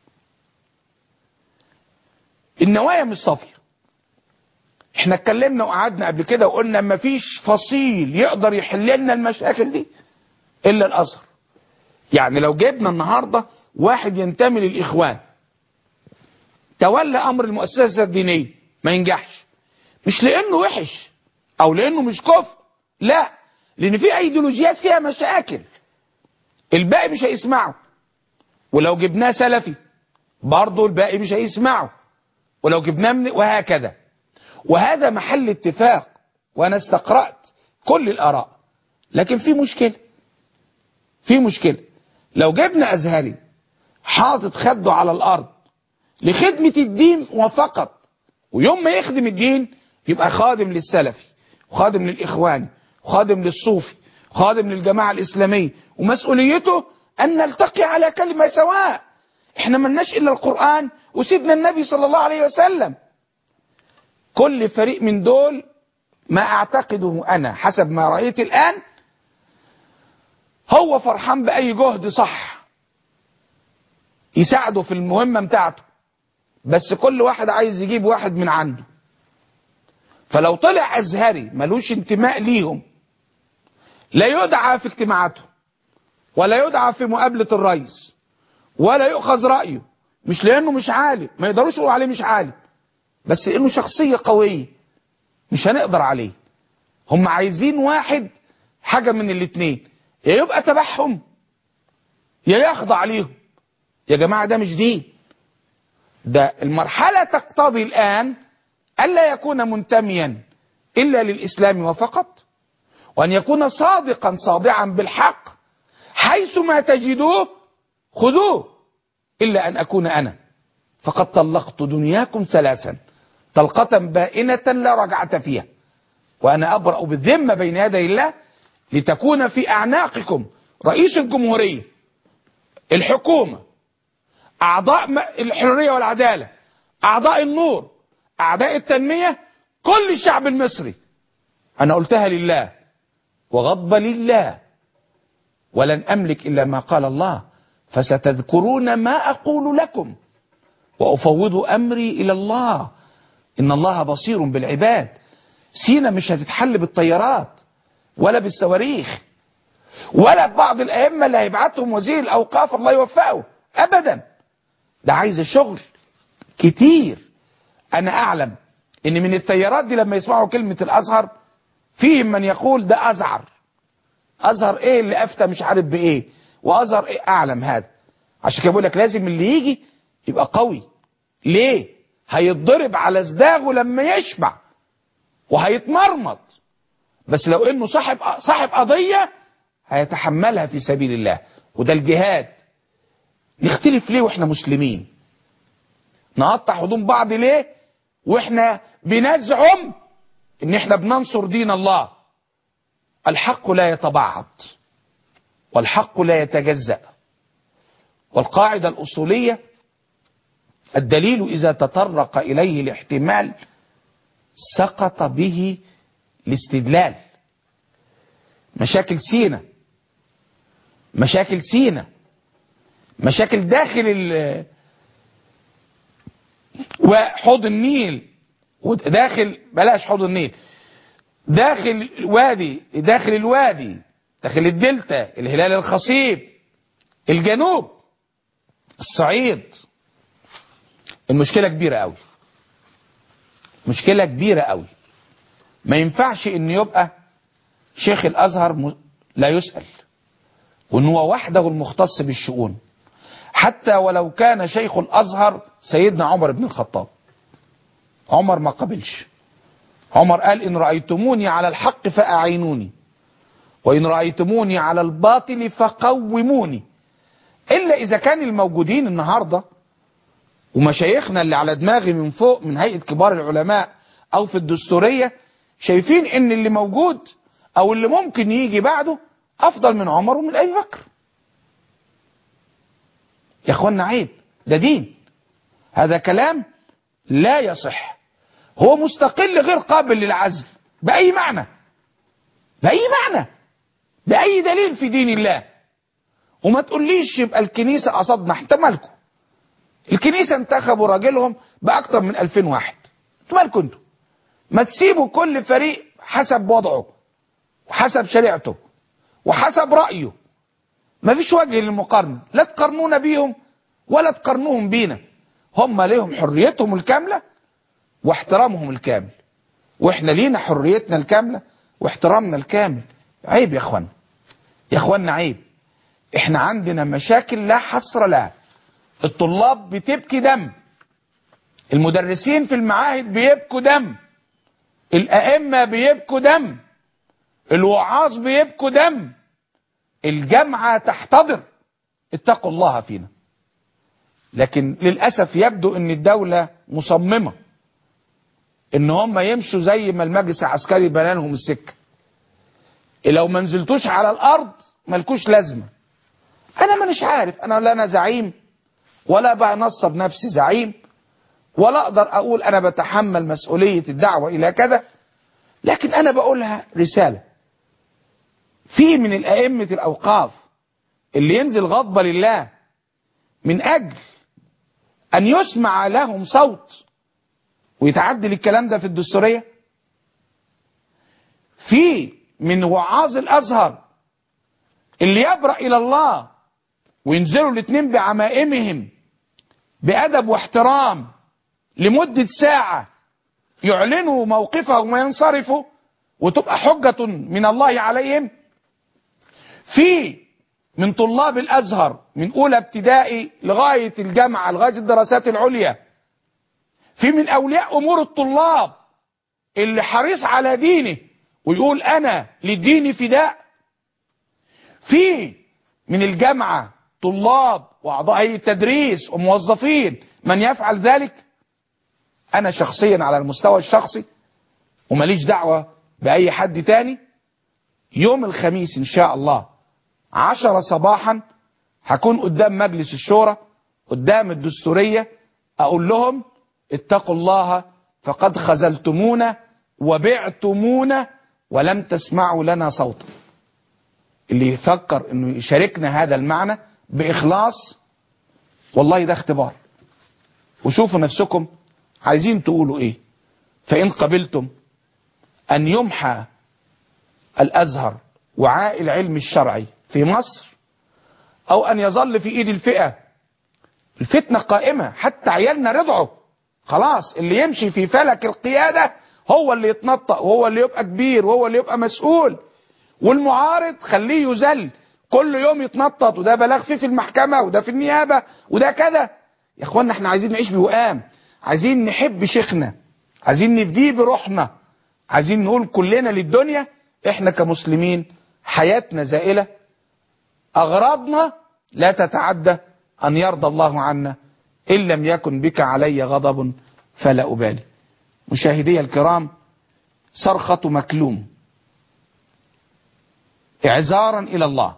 النوايا مش صافيه احنا اتكلمنا وقعدنا قبل كده وقلنا مفيش فصيل يقدر يحل لنا المشاكل دي الا الازهر يعني لو جبنا النهارده واحد ينتمي للاخوان تولى امر المؤسسه الدينيه ما ينجحش مش لانه وحش او لانه مش كفر لا لان في ايديولوجيات فيها مشاكل الباقي مش هيسمعه ولو جبناه سلفي برضه الباقي مش هيسمعه ولو جبناه من وهكذا وهذا محل اتفاق وانا استقرأت كل الاراء لكن في مشكلة في مشكلة لو جبنا ازهري حاطط خده على الارض لخدمة الدين وفقط ويوم ما يخدم الدين يبقى خادم للسلفي وخادم للاخواني وخادم للصوفي خادم للجماعة الاسلامية ومسؤوليته ان نلتقي على كلمة سواء احنا ملناش الا القرآن وسيدنا النبي صلى الله عليه وسلم كل فريق من دول ما اعتقده انا حسب ما رأيت الان هو فرحان باي جهد صح يساعده في المهمة بتاعته بس كل واحد عايز يجيب واحد من عنده فلو طلع ازهري ملوش انتماء ليهم لا يدعى في اجتماعاتهم ولا يدعى في مقابلة الرئيس ولا يؤخذ رأيه مش لأنه مش عالم ما يقدروش يقولوا عليه مش عالم بس لأنه شخصية قوية مش هنقدر عليه هم عايزين واحد حاجة من الاتنين يا يبقى تبعهم يا يخضع ليهم يا جماعة ده مش دين ده المرحلة تقتضي الآن ألا يكون منتميا إلا للإسلام وفقط وأن يكون صادقا صادعا بالحق حيث ما تجدوه خذوه إلا أن أكون أنا فقد طلقت دنياكم ثلاثا طلقة بائنة لا رجعة فيها وأنا أبرأ بالذمة بين يدي الله لتكون في أعناقكم رئيس الجمهورية الحكومة أعضاء الحرية والعدالة أعضاء النور أعداء التنمية كل الشعب المصري أنا قلتها لله وغضب لله ولن أملك إلا ما قال الله فستذكرون ما أقول لكم وأفوض أمري إلى الله إن الله بصير بالعباد سينا مش هتتحل بالطيارات ولا بالصواريخ ولا ببعض الأئمة اللي هيبعتهم وزير الأوقاف الله يوفقه أبدا ده عايز شغل كتير أنا أعلم إن من التيارات دي لما يسمعوا كلمة الأزهر فيهم من يقول ده أزعر أزهر إيه اللي أفتى مش عارف بإيه وأزهر إيه أعلم هذا عشان كده بقول لك لازم اللي يجي يبقى قوي ليه هيتضرب على صداغه لما يشبع وهيتمرمط بس لو انه صاحب صاحب قضيه هيتحملها في سبيل الله وده الجهاد نختلف ليه واحنا مسلمين نقطع هدوم بعض ليه واحنا بنزعم ان احنا بننصر دين الله الحق لا يتبعض والحق لا يتجزأ والقاعدة الأصولية الدليل إذا تطرق إليه الاحتمال سقط به الاستدلال مشاكل سينا مشاكل سينا مشاكل داخل ال وحوض النيل وداخل بلاش حوض النيل داخل الوادي داخل الوادي داخل الدلتا الهلال الخصيب الجنوب الصعيد المشكلة كبيرة قوي مشكلة كبيرة قوي ما ينفعش ان يبقى شيخ الازهر لا يسأل وان هو وحده المختص بالشؤون حتى ولو كان شيخ الازهر سيدنا عمر بن الخطاب عمر ما قبلش عمر قال ان رأيتموني على الحق فأعينوني وإن رأيتموني على الباطل فقوموني إلا إذا كان الموجودين النهاردة ومشايخنا اللي على دماغي من فوق من هيئة كبار العلماء أو في الدستورية شايفين إن اللي موجود أو اللي ممكن يجي بعده أفضل من عمر ومن أبي بكر يا أخوانا عيب ده دين هذا كلام لا يصح هو مستقل غير قابل للعزل بأي معنى بأي معنى بأي دليل في دين الله وما تقوليش يبقى الكنيسة قصدنا انت مالكم الكنيسة انتخبوا راجلهم بأكتر من 2000 واحد انتوا مالكم انتوا ما تسيبوا كل فريق حسب وضعه وحسب شريعته وحسب رأيه ما فيش وجه للمقارنة لا تقارنونا بيهم ولا تقارنوهم بينا هم ليهم حريتهم الكاملة واحترامهم الكامل واحنا لينا حريتنا الكاملة واحترامنا الكامل عيب يا اخوانا يا اخوانا عيب احنا عندنا مشاكل لا حصر لها الطلاب بتبكي دم المدرسين في المعاهد بيبكوا دم الأئمة بيبكوا دم الوعاظ بيبكوا دم الجامعة تحتضر اتقوا الله فينا لكن للأسف يبدو ان الدولة مصممة ان هم يمشوا زي ما المجلس العسكري بنالهم السكة لو ما نزلتوش على الارض ملكوش لازمة انا مانيش عارف انا لا انا زعيم ولا بنصب نفسي زعيم ولا اقدر اقول انا بتحمل مسؤولية الدعوة الى كذا لكن انا بقولها رسالة في من الائمة الاوقاف اللي ينزل غضب لله من اجل أن يسمع لهم صوت ويتعدل الكلام ده في الدستورية في من وعاظ الأزهر اللي يبرأ إلى الله وينزلوا الاتنين بعمائمهم بأدب واحترام لمدة ساعة يعلنوا موقفهم وينصرفوا وتبقى حجة من الله عليهم في من طلاب الأزهر من أولى ابتدائي لغاية الجامعة لغاية الدراسات العليا في من أولياء أمور الطلاب اللي حريص على دينه ويقول أنا للدين فداء في من الجامعة طلاب وأعضاء هيئة التدريس وموظفين من يفعل ذلك أنا شخصيا على المستوى الشخصي ومليش دعوة بأي حد تاني يوم الخميس إن شاء الله عشرة صباحا هكون قدام مجلس الشورى قدام الدستورية أقول لهم اتقوا الله فقد خذلتمونا وبعتمونا ولم تسمعوا لنا صوتا اللي يفكر انه يشاركنا هذا المعنى باخلاص والله ده اختبار وشوفوا نفسكم عايزين تقولوا ايه فان قبلتم ان يمحى الازهر وعاء العلم الشرعي في مصر او ان يظل في ايد الفئة الفتنة قائمة حتى عيالنا رضعوا خلاص اللي يمشي في فلك القيادة هو اللي يتنطق وهو اللي يبقى كبير وهو اللي يبقى مسؤول والمعارض خليه يذل كل يوم يتنطط وده بلاغ فيه في المحكمة وده في النيابة وده كذا يا اخوانا احنا عايزين نعيش بوئام عايزين نحب شيخنا عايزين نفديه بروحنا عايزين نقول كلنا للدنيا احنا كمسلمين حياتنا زائلة اغراضنا لا تتعدى ان يرضى الله عنا ان لم يكن بك علي غضب فلا ابالي مشاهدي الكرام صرخة مكلوم اعذارا الى الله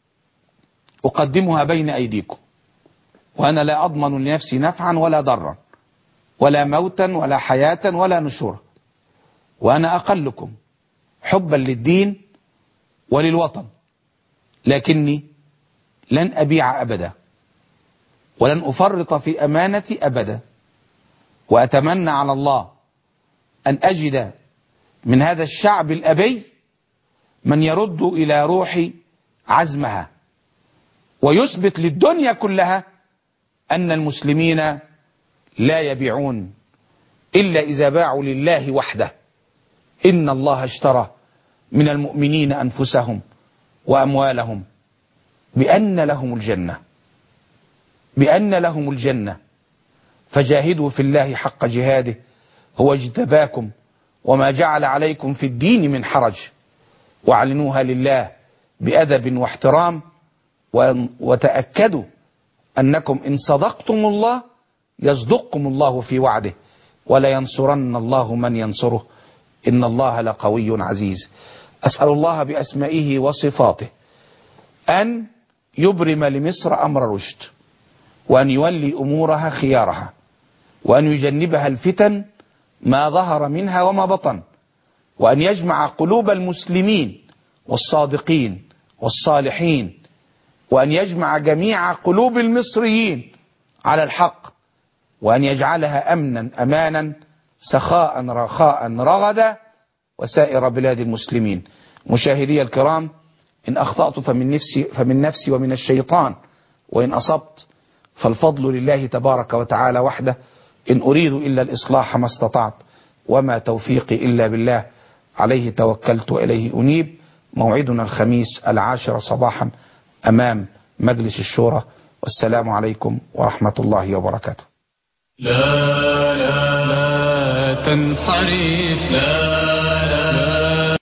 اقدمها بين ايديكم وانا لا اضمن لنفسي نفعا ولا ضرا ولا موتا ولا حياة ولا نشورا وانا اقلكم حبا للدين وللوطن لكني لن ابيع ابدا ولن افرط في امانتي ابدا واتمنى على الله ان اجد من هذا الشعب الابي من يرد الى روحي عزمها ويثبت للدنيا كلها ان المسلمين لا يبيعون الا اذا باعوا لله وحده ان الله اشترى من المؤمنين انفسهم واموالهم بان لهم الجنه بان لهم الجنه فجاهدوا في الله حق جهاده هو اجتباكم وما جعل عليكم في الدين من حرج واعلنوها لله بادب واحترام وتاكدوا انكم ان صدقتم الله يصدقكم الله في وعده ولا ينصرن الله من ينصره ان الله لقوي عزيز اسال الله باسمائه وصفاته ان يبرم لمصر امر رشد وان يولي امورها خيارها وان يجنبها الفتن ما ظهر منها وما بطن وان يجمع قلوب المسلمين والصادقين والصالحين وان يجمع جميع قلوب المصريين على الحق وان يجعلها امنا امانا سخاء رخاء رغدا وسائر بلاد المسلمين مشاهدي الكرام ان اخطات فمن نفسي فمن نفسي ومن الشيطان وان اصبت فالفضل لله تبارك وتعالى وحده ان اريد الا الاصلاح ما استطعت وما توفيقي الا بالله عليه توكلت واليه انيب موعدنا الخميس العاشر صباحا امام مجلس الشورى والسلام عليكم ورحمه الله وبركاته لا لا لا تنحرف لا